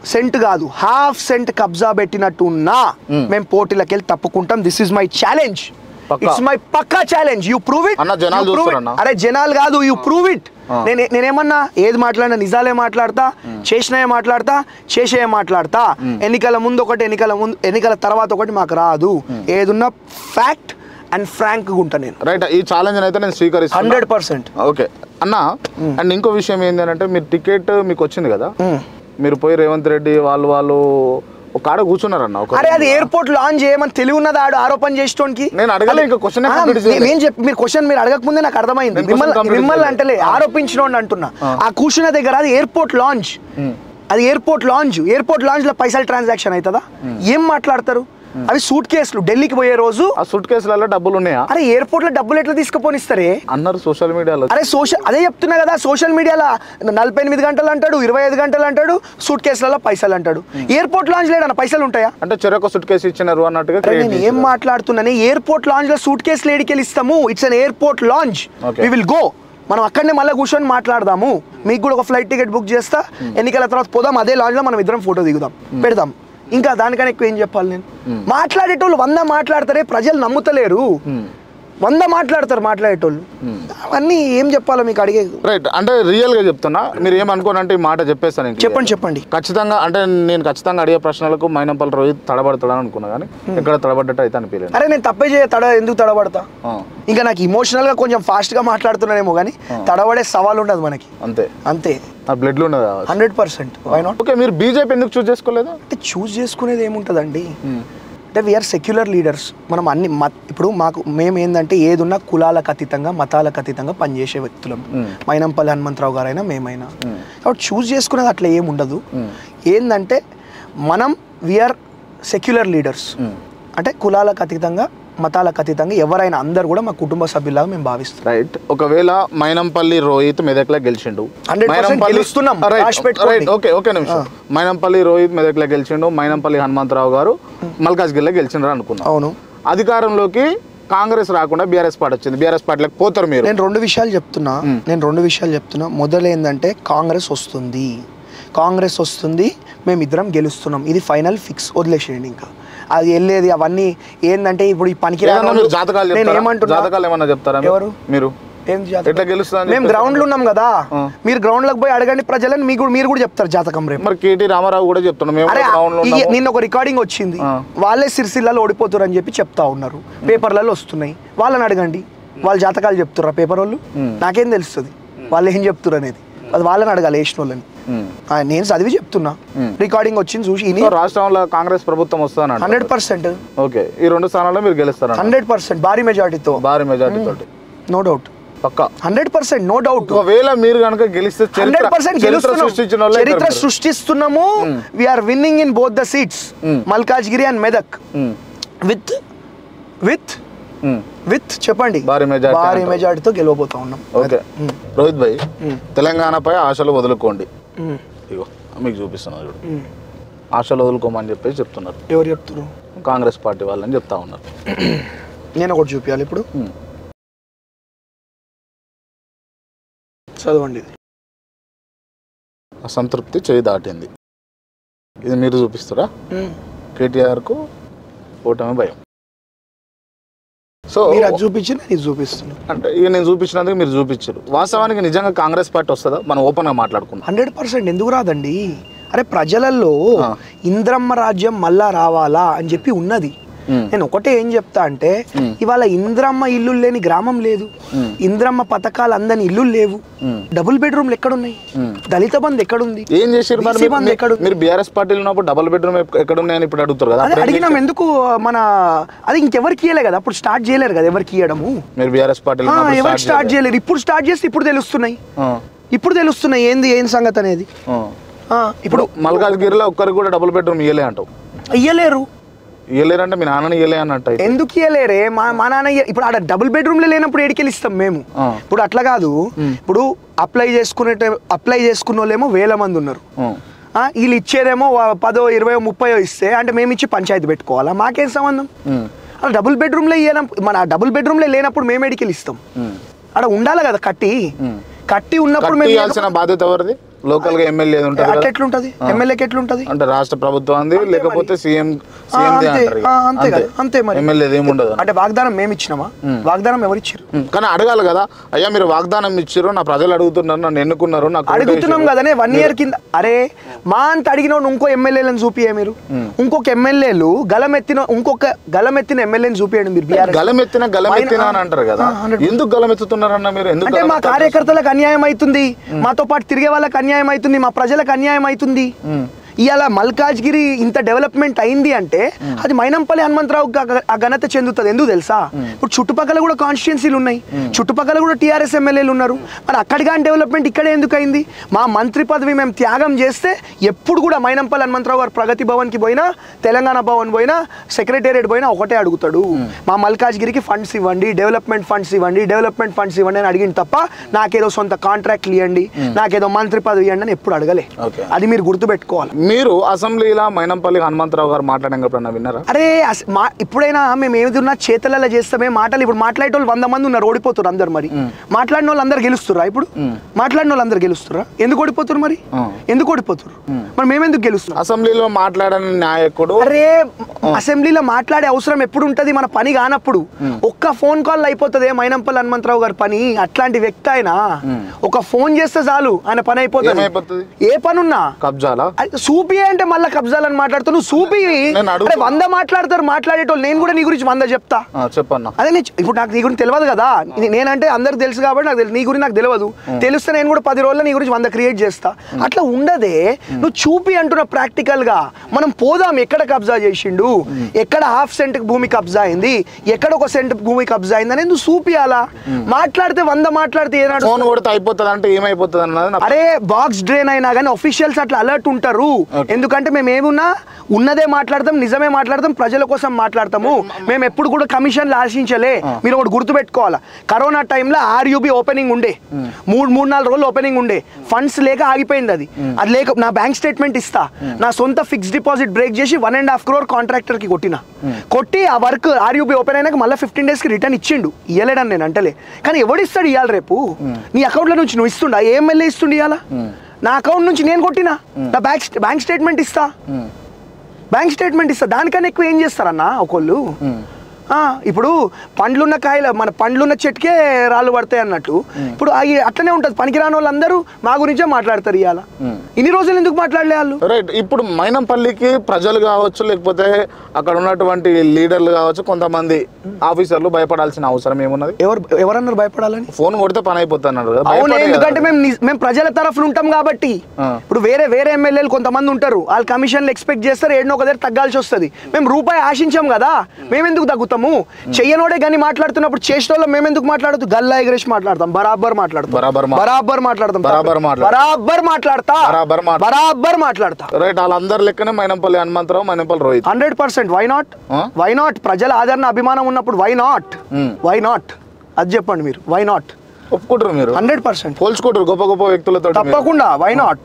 సెంట్ కాదు హాఫ్ సెంట్ కబ్జా పెట్టినట్టు ఉన్నా మేము పోటీలకు వెళ్ళి తప్పుకుంటాం దిస్ ఇస్ మై ఛాలెంజ్
పక్కా.
ఇట్స్ మై పక్కా ఛాలెంజ్ యూ ప్రూవ్ ఇట్
అన్న, జనాలు చూస్తారన్న.
అరే జనాలు కాదు యూ ప్రూవ్ ఇట్
ఆ.
నేను నేనేమన్నా ఏది మాట్లాడినా నిజాలే మాట్లాడతా చేసినవే మాట్లాడతా చేసే మాట్లాడతా ఎన్నికల ముందు ఒకటి ఎన్నికల ముందు ఎన్నికల తర్వాత ఒకటి మాకు రాదు ఏదున్నా ఫ్యాక్ట్ అండ్ ఫ్రాంక్ ఉంటా నేను
రైట్ ఈ ఛాలెంజ్ అయితే నేను స్వీకరిస్తాను
హండ్రెడ్ పర్సెంట్
ఓకే అన్న అండ్ ఇంకో విషయం ఏంటి అంటే మీరు టికెట్ మీకు వచ్చింది కదా మీరు పోయి రేవంత్ రెడ్డి వాళ్ళు వాళ్ళు ఒక ఆడ కూర్చున్నారన్న ఒక
అరే అది ఎయిర్పోర్ట్ లాంచ్ చేయమని తెలివి ఉన్నది ఆడు ఆరోపణ చేసేటోనికి
నేను అడగలే, ఇంకా question ఏ
ఆ,
complete చేయలే.
నేను చెప్పి మీరు క్వశ్చన్ మీరు అడగకముందే నాకు అర్థమైంది
నేను question
మిమ్మల్ని
complete
మిమ్మల్ని
చేయలే.
అంటలే ఆరోపించిన అంటున్నా ఆ కూర్చున్న దగ్గర అది ఎయిర్పోర్ట్ లాంచ్ అది ఎయిర్పోర్ట్ లాంచ్ ఎయిర్పోర్ట్ లాంచ్ లో పైసలు ట్రాన్సాక్షన్ అవుతుందా ఏం మాట్లాడతారు అవి సూట్ కేసులు ఢిల్లీకి పోయే రోజు
ఆ సుట్ కేసులలో డబ్బులు ఉన్నాయా
అరే ఎయిర్పోర్ట్ లో డబ్బులు ఎట్లా తీసుకుపోనిస్తారే
అన్నారు సోషల్ మీడియాలో
అరే సోషల్ అదే చెప్తున్నా కదా సోషల్ మీడియాలో నలభై ఎనిమిది గంటలు అంటాడు ఇరవై ఐదు గంటలు అంటాడు సూట్ కేసులలో పైసలు అంటాడు ఎయిర్పోర్ట్ లాంచ్ లేడన్న పైసలు ఉంటాయా
అంటే చెరొక సుట్ కేసు ఇచ్చినారు అన్నట్టుగా
అరే
create
నేను ఏం
చేశారు.
మాట్లాడుతున్నాను ఎయిర్పోర్ట్ లాంచ్ లో సూట్ కేసు లేడికి ఇస్తాము it's an airport lounge
Okay.
We will go మనం అక్కడనే మళ్ళీ కూర్చొని మాట్లాడదాము మీకు కూడా ఒక ఫ్లైట్ టికెట్ బుక్ చేస్తా ఎన్నికల తర్వాత పోదాం అదే లాంజ్ లో మనం ఇద్దరం ఫోటో దిగుదాం పెడదాం ఇంకా దానికన్నా ఎక్కువ ఏం చెప్పాలి నేను మాట్లాడేటోళ్ళు వంద మాట్లాడతారే ప్రజలు నమ్ముతలేరు వంద మాట్లాడతారు మాట్లాడేటోళ్ళు అవన్నీ ఏం చెప్పాలో మీకు అడిగే
రైట్ అంటే రియల్ గా చెప్తున్నా మీరు ఏమనుకోనంటే ఈ మాట చెప్పేస్తాను ఇంక.
చెప్పండి చెప్పండి
ఖచ్చితంగా అంటే నేను ఖచ్చితంగా అడిగే ప్రశ్నలకు మైనంపల్లి రోహిత్ తడబడతాడని అనుకున్నా కానీ ఇక్కడ తడబడ్డట్టు అయితే అనిపించలేదు
అరే నేను తప్పే చేయ తడ ఎందుకు తడబడతా
ఆ,
ఇంకా నాకు ఇమోషనల్ గా కొంచెం ఫాస్ట్ గా మాట్లాడుతున్నానేమో కానీ తడబడే సవాల్ ఉండదు మనకి
అంతే
అంతే
నా బ్లడ్లో ఉన్నది
hundred percent why not
okay మీరు బీజేపీ ఎందుకు చూస్ చేసుకోలేదు
అంటే చూస్ చేసుకునేది ఏముంటుందండి అంటే వీఆర్ సెక్యులర్ లీడర్స్ మనం అన్ని మత్ ఇప్పుడు మాకు మేము ఏంటంటే ఏదున్నా కులాలకు అతీతంగా మతాలకు అతీతంగా పనిచేసే వ్యక్తులం మైనంపల్లి హనుమంతరావు గారైనా మేమైనా కాబట్టి చూస్ చేసుకునేది అట్లా ఏమి ఉండదు ఏంటంటే మనం వీఆర్ సెక్యులర్ లీడర్స్ అంటే కులాలకు అతీతంగా మతాలకు అతీతంగా ఎవరైనా అందరు కూడా మా కుటుంబ సభ్యులాగా మేము భావిస్తాం
రైట్ ఒకవేళ మైనంపల్లి రోహిత్ మెదక్లో గెలిచిండు
100% గెలుస్తున్నాం.
రైట్,
రాసి పెట్టుకోండి.
రైట్, ఓకే ఓకే నిమిషం మైనంపల్లి రోహిత్ మెదక్లో గెలిచిండు మైనంపల్లి హనుమంతరావు గారు మల్కాజ్గిరిలో గెలిచిండ్రు అనుకున్నాం
అవును
అధికారంలోకి కాంగ్రెస్ రాకుండా బీఆర్ఎస్ పార్టీ వచ్చింది బీఆర్ఎస్ పార్టీలోకి పోతారు మీరు
నేను రెండు విషయాలు చెప్తున్నా నేను రెండు విషయాలు చెప్తున్నా మొదలు ఏంటంటే కాంగ్రెస్ వస్తుంది కాంగ్రెస్ వస్తుంది మేమిద్దరం గెలుస్తున్నాం ఇది ఫైనల్ ఫిక్స్ వదిలేసేయండి ఇంకా అది వెళ్ళేది అవన్నీ ఏంటంటే ఇప్పుడు ఈ పనికి
ఏదన్నా మీరు జాతకాలు
నేను
చెప్తారా?
ఏమంటున్నా
జాతకాలు ఏమన్నా చెప్తారా మీరు?
ఎవరు?
మీరు
ఏం జాతకం?
ఎట్లా గెలుస్తుందని
మేము
చెప్పేసి
గ్రౌండ్ లో ఉన్నాం కదా
ఆ.
మీరు గ్రౌండ్ లోకి పోయి అడగండి ప్రజలని మీకు కూడా- మీరు కూడా చెప్తారు జాతకం రేపు
మరి కేటీ రామారావు కూడా చెప్తున్నాం మేము
అరే
గ్రౌండ్ లో
ఈ-
ఉన్నాము.
నిన్న ఒక రికార్డింగ్ వచ్చింది
ఆ.
వాళ్ళే సిరిసిల్లలో ఓడిపోతారు అని చెప్పి చెప్తా ఉన్నారు పేపర్లలో వస్తున్నాయి వాళ్ళని అడగండి వాళ్ళ జాతకాలు చెప్తుర్రా పేపర్ వాళ్ళు నాకేం తెలుస్తుంది వాళ్ళు ఏం చెప్తున్నారు అనేది అది వాళ్ళని అడగాలి వేసిన వాళ్ళని
ఉమ్.
ఆ, నేను చదివి చెప్తున్నా రికార్డింగ్ వచ్చింది చూసి
సో రాష్ట్రంలో కాంగ్రెస్ ప్రభుత్వం వస్తుందని
హండ్రెడ్ పర్సెంట్
ఓకే ఈ రెండు స్థానాల్లో మీరు గెలుస్తారన్న
హండ్రెడ్ పర్సెంట్ భారీ మెజార్టీతో
భారీ మెజార్టీ తోటి
నో డౌట్
పక్కా
హండ్రెడ్ పర్సెంట్ నో డౌట్
ఒకవేళ మీరు కనుక గెలిస్తే
హండ్రెడ్
చరిత్ర
పర్సెంట్
చరిత్ర సృష్టించిన వాళ్ళే
చరిత్ర
ఇద్దరు మీరు.
సృష్టిస్తున్నాము we're winning in both the seats Malkajgiri and Medak
um,
with with
um.
With చెప్పండి
భారీ majority
భారీ
అంటావు.
మెజార్టీతో గెలవబోతా ఉన్నాం
ఓకే రోహిత్ భాయ్ తెలంగాణపై ఆశలు వదులుకోండి ఇగో మీకు చూపిస్తున్నారు చూడు ఆశలు వదులుకోమని చెప్పేసి చెప్తున్నారు
ఎవరు చెప్తున్నారు
కాంగ్రెస్ పార్టీ వాళ్ళని చెప్తా ఉన్నారు
నేను ఒకటి చూపించాలి ఇప్పుడు
ఉమ్.
చదవండి ఇది
అసంతృప్తి చేయి దాటింది ఇది మీరు చూపిస్తారా కేటీఆర్కు ఓటమి భయం సో
మీరు అది చూపించి నేను ఇది చూపిస్తున్నాను
అంటే ఇక నేను చూపించినందుకు మీరు చూపించారు వాస్తవానికి నిజంగా కాంగ్రెస్ పార్టీ వస్తుందా మనం ఓపెన్గా మాట్లాడుకుందాం
హండ్రెడ్ పర్సెంట్ ఎందుకు రాదండి అరే ప్రజలలో
ఆ.
ఇంద్రమ్మ రాజ్యం మళ్ళా రావాలా అని చెప్పి ఉన్నది
ఉమ్.
నేను ఒకటే ఏం చెప్తా అంటే ఇవాళ ఇంద్రమ్మ ఇల్లు లేని గ్రామం లేదు ఇంద్రమ్మ పథకాలు అందని ఇల్లు లేవు
ఉమ్.
డబుల్ బెడ్రూమ్లు ఎక్కడున్నాయి
ఉమ్.
దళిత బంధు ఎక్కడుంది
ఏం చేసారు మరి
BC
మీరు-
బంధు ఎక్కడ
మీరు బీఆర్ఎస్ పార్టీలో ఉన్నప్పుడు డబుల్ బెడ్రూమ్ ఎక్కడ ఉన్నాయని ఇప్పుడు అడుగుతారు కదా
అదే
అప్పుడు ఏం
అడిగినాం
చేశారు?
ఎందుకు మన అది ఇంకెవరికి ఇయ్యలే కదా అప్పుడు స్టార్ట్ చేయలేరు కదా ఎవరికి ఇయ్యడము
మీరు బీఆర్ఎస్ పార్టీలో
ఆ,
ఉన్నప్పుడు
ఎవరికి
start
స్టార్ట్
చేయలేదు.
చేయలేరు ఇప్పుడు స్టార్ట్ చేస్తే ఇప్పుడు తెలుస్తున్నాయి
ఆ,
ఇప్పుడు తెలుస్తున్నాయి ఏంది ఏం సంగతి అనేది
ఆ.
ఆ, ఇప్పుడు
ఇప్పుడు మల్కాజ్గిరిలో ఒక్కరికి కూడా డబుల్ బెడ్రూమ్ ఇయ్యలే అంటావు
ఇయ్యలేరు
ఇయ్యలేరంటే మీ నాన్నని ఇయ్యలే అన్నట్టు అయితే.
ఎందుకు ఇయ్యలేరే మా మా నాన్న ఇయ్య- ఇప్పుడు ఆడ డబుల్ బెడ్రూమ్లో లేనప్పుడు ఏడికెళ్ళి ఇస్తాం మేము
ఆ.
ఇప్పుడు అట్లా కాదు ఇప్పుడు అప్లై చేసుకునే అప్లై చేసుకున్న వాళ్ళేమో వేల మంది ఉన్నారు
ఆ.
ఆ, వీళ్ళు ఇచ్చేదేమో వా- పదో ఇరవయో ముప్పయో ఇస్తే అంటే మేము ఇచ్చి పంచాయతీ పెట్టుకోవాలా మాకేం సంబంధం
ఉమ్.
అలా డబుల్ బెడ్రూమ్లో ఇయ్యడం మన డబుల్ బెడ్రూమ్లో లేనప్పుడు మేము ఎడికెళ్ళి ఇస్తాం
ఉమ్.
అక్కడ ఉండాలి కదా కట్టి
ఉమ్.
కట్టి ఉన్నప్పుడు
కట్టి
మేము
ఇవ్వాల్సిన బాధ్యత ఎవరిది లోకల్ గా ఎమ్మెల్యే ఉంటుంది
అట్లా
కదా
ఎట్లుంటది ఎమ్మెల్యేకి ఎట్లుంటది
అంటే రాష్ట్ర ప్రభుత్వం లేకపోతే సీఎం
ఆ,
సీఎం
అంతే ఆ, అంతే కదా అంతే మరి
ఎమ్మెల్యే ఏముండదు
అంటే వాగ్దానం మేము ఇచ్చినామా వాగ్దానం ఎవరు ఇచ్చారు
ఉమ్, కానీ అడగాలి కదా అయ్యా మీరు వాగ్దానం ఇచ్చారు నా ప్రజలు అడుగుతున్నారు నన్ను ఎన్నుకున్నారు నాకు ఓటు
అడుగుతున్నాం
వేసిర్రు.
కదనే వన్ ఇయర్ కింద అరే మా అంత అడిగిన ఇంకో ఎమ్మెల్యేలను చూపియే మీరు ఇంకొక ఎమ్మెల్యేలు గలమెత్తిన ఇంకొక గలమెత్తిన ఎమ్మెల్యేని చూపియండి మీరు బీఆర్ఎస్
గలమెత్తిన గలమెత్తిన అని అంటారు కదా
ఆ, 100%.
ఎందుకు గలమెత్తుతున్నారన్న మీరు ఎందుకు
అంటే మా
గలమెత్తారు?
కార్యకర్తలకు అన్యాయం అవుతుంది మాతో పాటు తిరిగే వాళ్ళకి అన్యాయం అవుతుంది మా ప్రజలకు అన్యాయం అవుతుంది ఇవాళ మల్కాజ్గిరి ఇంత డెవలప్మెంట్ అయింది అంటే అది మైనంపల్లి హనుమంతరావు ఆ ఘనత చెందుతుంది ఎందుకు తెలుసా ఇప్పుడు చుట్టుపక్కల కూడా కాన్స్టిట్యున్సీలు ఉన్నాయి చుట్టుపక్కల కూడా టీఆర్ఎస్ ఎమ్మెల్యేలు ఉన్నారు మరి అక్కడ కానీ డెవలప్మెంట్ ఇక్కడే ఎందుకు అయింది మా మంత్రి పదవి మేము త్యాగం చేస్తే ఎప్పుడు కూడా మైనంపల్లి హనుమంతరావు గారు ప్రగతి భవన్కి పోయినా తెలంగాణ భవన్ పోయినా సెక్రటేరియట్ పోయినా ఒకటే అడుగుతాడు మా మల్కాజ్గిరికి ఫండ్స్ ఇవ్వండి డెవలప్మెంట్ ఫండ్స్ ఇవ్వండి డెవలప్మెంట్ ఫండ్స్ ఇవ్వండి అని అడిగింది తప్ప నాకేదో సొంత కాంట్రాక్ట్లు ఇవ్వండి నాకేదో మంత్రి పదవి ఇవ్వండి అని ఎప్పుడు అడగలే
Okay.
అది మీరు గుర్తుపెట్టుకోవాలి
మీరు అసెంబ్లీలో మైనంపల్లి హనుమంతరావు గారు మాట్లాడిన ఎప్పుడన్నా విన్నారా
అరే అస- మా ఇప్పుడైనా మేము ఏది ఉన్నా చేతలలో చేస్తామే మాటలు ఇప్పుడు మాట్లాడేటోళ్ళు వంద మంది ఉన్నారు ఓడిపోతారు అందరు మరి మాట్లాడిన వాళ్ళు అందరు గెలుస్తురా ఇప్పుడు మాట్లాడిన వాళ్ళు అందరు గెలుస్తురా ఎందుకు ఓడిపోతారు మరి
ఆ.
ఎందుకు ఓడిపోతారు మరి మేమెందుకు గెలుస్తున్నాం
అసెంబ్లీలో మాట్లాడని నాయకుడు
అరే అసెంబ్లీలో మాట్లాడే అవసరం ఎప్పుడు ఉంటది మన పని కానప్పుడు ఒక్క ఫోన్ కాల్ అయిపోతుంది మైనంపల్లి హనుమంతరావు గారి పని అట్లాంటి వ్యక్తి ఆయన ఒక ఫోన్ చేస్తే చాలు ఆయన పని అయిపోతుంది
ఏమైపోతుంది
ఏ పనున్నా
కబ్జాలా
అది సూపి అంటే మళ్ళీ కబ్జాలని మాట్లాడుతావు నువ్వు సూపి
నేను అడుగుతున్నా.
అరే వంద మాట్లాడతారు మాట్లాడేటోళ్ళు నేను కూడా నీ గురించి వంద చెప్తా
ఆ, చెప్పన్నా
అదే నీ ఇప్పుడు నాకు నీ గురించి తెలియదు కదా నీ- నేనంటే అందరికి తెలుసు కాబట్టి నాకు తెలుసు నీ గురించి నాకు తెలియదు తెలిస్తే నేను కూడా పది రోజుల్లో నీ గురించి వంద క్రియేట్ చేస్తా అట్లా ఉండదే నువ్వు చూపి అంటున్న ప్రాక్టికల్ గా మనం పోదాం ఎక్కడ కబ్జా చేసిండు ఎక్కడ హాఫ్ సెంట్ భూమి కబ్జా అయింది ఎక్కడ ఒక సెంట్ భూమి కబ్జా అయింది అనేది నువ్వు చూపియాలా మాట్లాడితే వంద మాట్లాడితే ఏనాడు
ఫోన్ కొడితే అయిపోతుంది అంటే ఏమైపోతుంది అన్నది నా-
అరే బాక్స్ డ్రైన్ అయినా కానీ అఫీషియల్స్ అట్లా అలర్ట్ ఉంటారు ఎందుకంటే మేము ఏమున్నా ఉన్నదే మాట్లాడతాం నిజమే మాట్లాడతాం ప్రజల కోసం మాట్లాడతాము మేము ఎప్పుడు కూడా కమిషన్లు ఆశించలే మీరు ఒకటి గుర్తుపెట్టుకోవాలా కరోనా టైంలో ఆర్యూబీ ఓపెనింగ్ ఉండే మూడు మూడు నాలుగు రోజులు ఓపెనింగ్ ఉండే ఫండ్స్ లేక ఆగిపోయింది అది అది లేక నా బ్యాంక్ స్టేట్మెంట్ ఇస్తా నా సొంత ఫిక్స్ డిపాజిట్ బ్రేక్ చేసి one and half crore contractor కి కొట్టిన కొట్టి ఆ వర్క్ ఆర్యూబీ ఓపెన్ అయినాక మళ్ళీ ఫిఫ్టీన్ డేస్ కి రిటర్న్ ఇచ్చిండు ఇయ్యలేడని నేను అంటలే కానీ ఎవడు ఇస్తాడు ఇవ్వాలి రేపు నీ అకౌంట్లో నుంచి నువ్వు ఇస్తుండా ఏ ఎమ్మెల్యే ఇస్తుండు ఇవ్వాలా నా అకౌంట్ నుంచి నేను కొట్టినా నా బ్యాంక్ బ్యాంక్ స్టేట్మెంట్ ఇస్తా బ్యాంక్ స్టేట్మెంట్ ఇస్తా దానికన్నా ఎక్కువ ఏం చేస్తారన్నా ఒకళ్ళు ఆ, ఇప్పుడు పండ్లున్న కాయలు మన పండ్లున్న చెట్టుకే రాళ్ళు పడతాయి అన్నట్టు ఇప్పుడు అవి అట్లనే ఉంటుంది పనికిరాని వాళ్ళందరూ మా గురించే మాట్లాడతారు ఇవాళ ఇన్ని రోజులు ఎందుకు మాట్లాడలే వాళ్ళు
రైట్ ఇప్పుడు మైనంపల్లికి ప్రజలు కావచ్చు లేకపోతే అక్కడ ఉన్నటువంటి లీడర్లు కావచ్చు కొంతమంది ఆఫీసర్లు భయపడాల్సిన అవసరం ఏమున్నది
ఎవరు ఎవరన్నారు భయపడాలని
ఫోన్ కొడితే పని అయిపోతుంది అన్నారు కదా
అవును
భయపడే
ఎందుకంటే
కదా.
మేము నిజ్- మేము ప్రజల తరఫున ఉంటాం కాబట్టి
ఆ.
ఇప్పుడు వేరే వేరే ఎమ్మెల్యేలు కొంతమంది ఉంటారు వాళ్ళు కమిషన్లు ఎక్స్పెక్ట్ చేస్తారు ఏడనో ఒక దగ్గర తగ్గాల్సి వస్తుంది మేము రూపాయి ఆశించాం కదా మేము ఎందుకు తగ్గుతాము చెయ్యనోడే కానీ మాట్లాడుతున్నప్పుడు చేసిన వాళ్ళు మేము ఎందుకు మాట్లాడదు గల్లా ఎగరేసి మాట్లాడతాం బరాబర్ మాట్లాడతాం
బరాబర్ మా-
బరాబర్ మాట్లాడతాం
బరాబర్ మాట్లాడతాం.
బరాబర్ మాట్లాడతా
బరాబర్ మాట్లా-
బరాబర్ మాట్లాడతా
రైట్ వాళ్ళందరి లెక్కనే Mynampally Hanumantha Rao Mynampally Rohit
hundred percent why not
ఆ?
వై నాట్ ప్రజల ఆదరణ అభిమానం ఉన్నప్పుడు why not
hmm.
Why not అది చెప్పండి మీరు వై నాట్
ఒప్పుకుంటారు మీరు
హండ్రెడ్ పర్సెంట్
పోల్చుకుంటారు గొప్ప గొప్ప వ్యక్తులతో
తప్పకుండా వై నాట్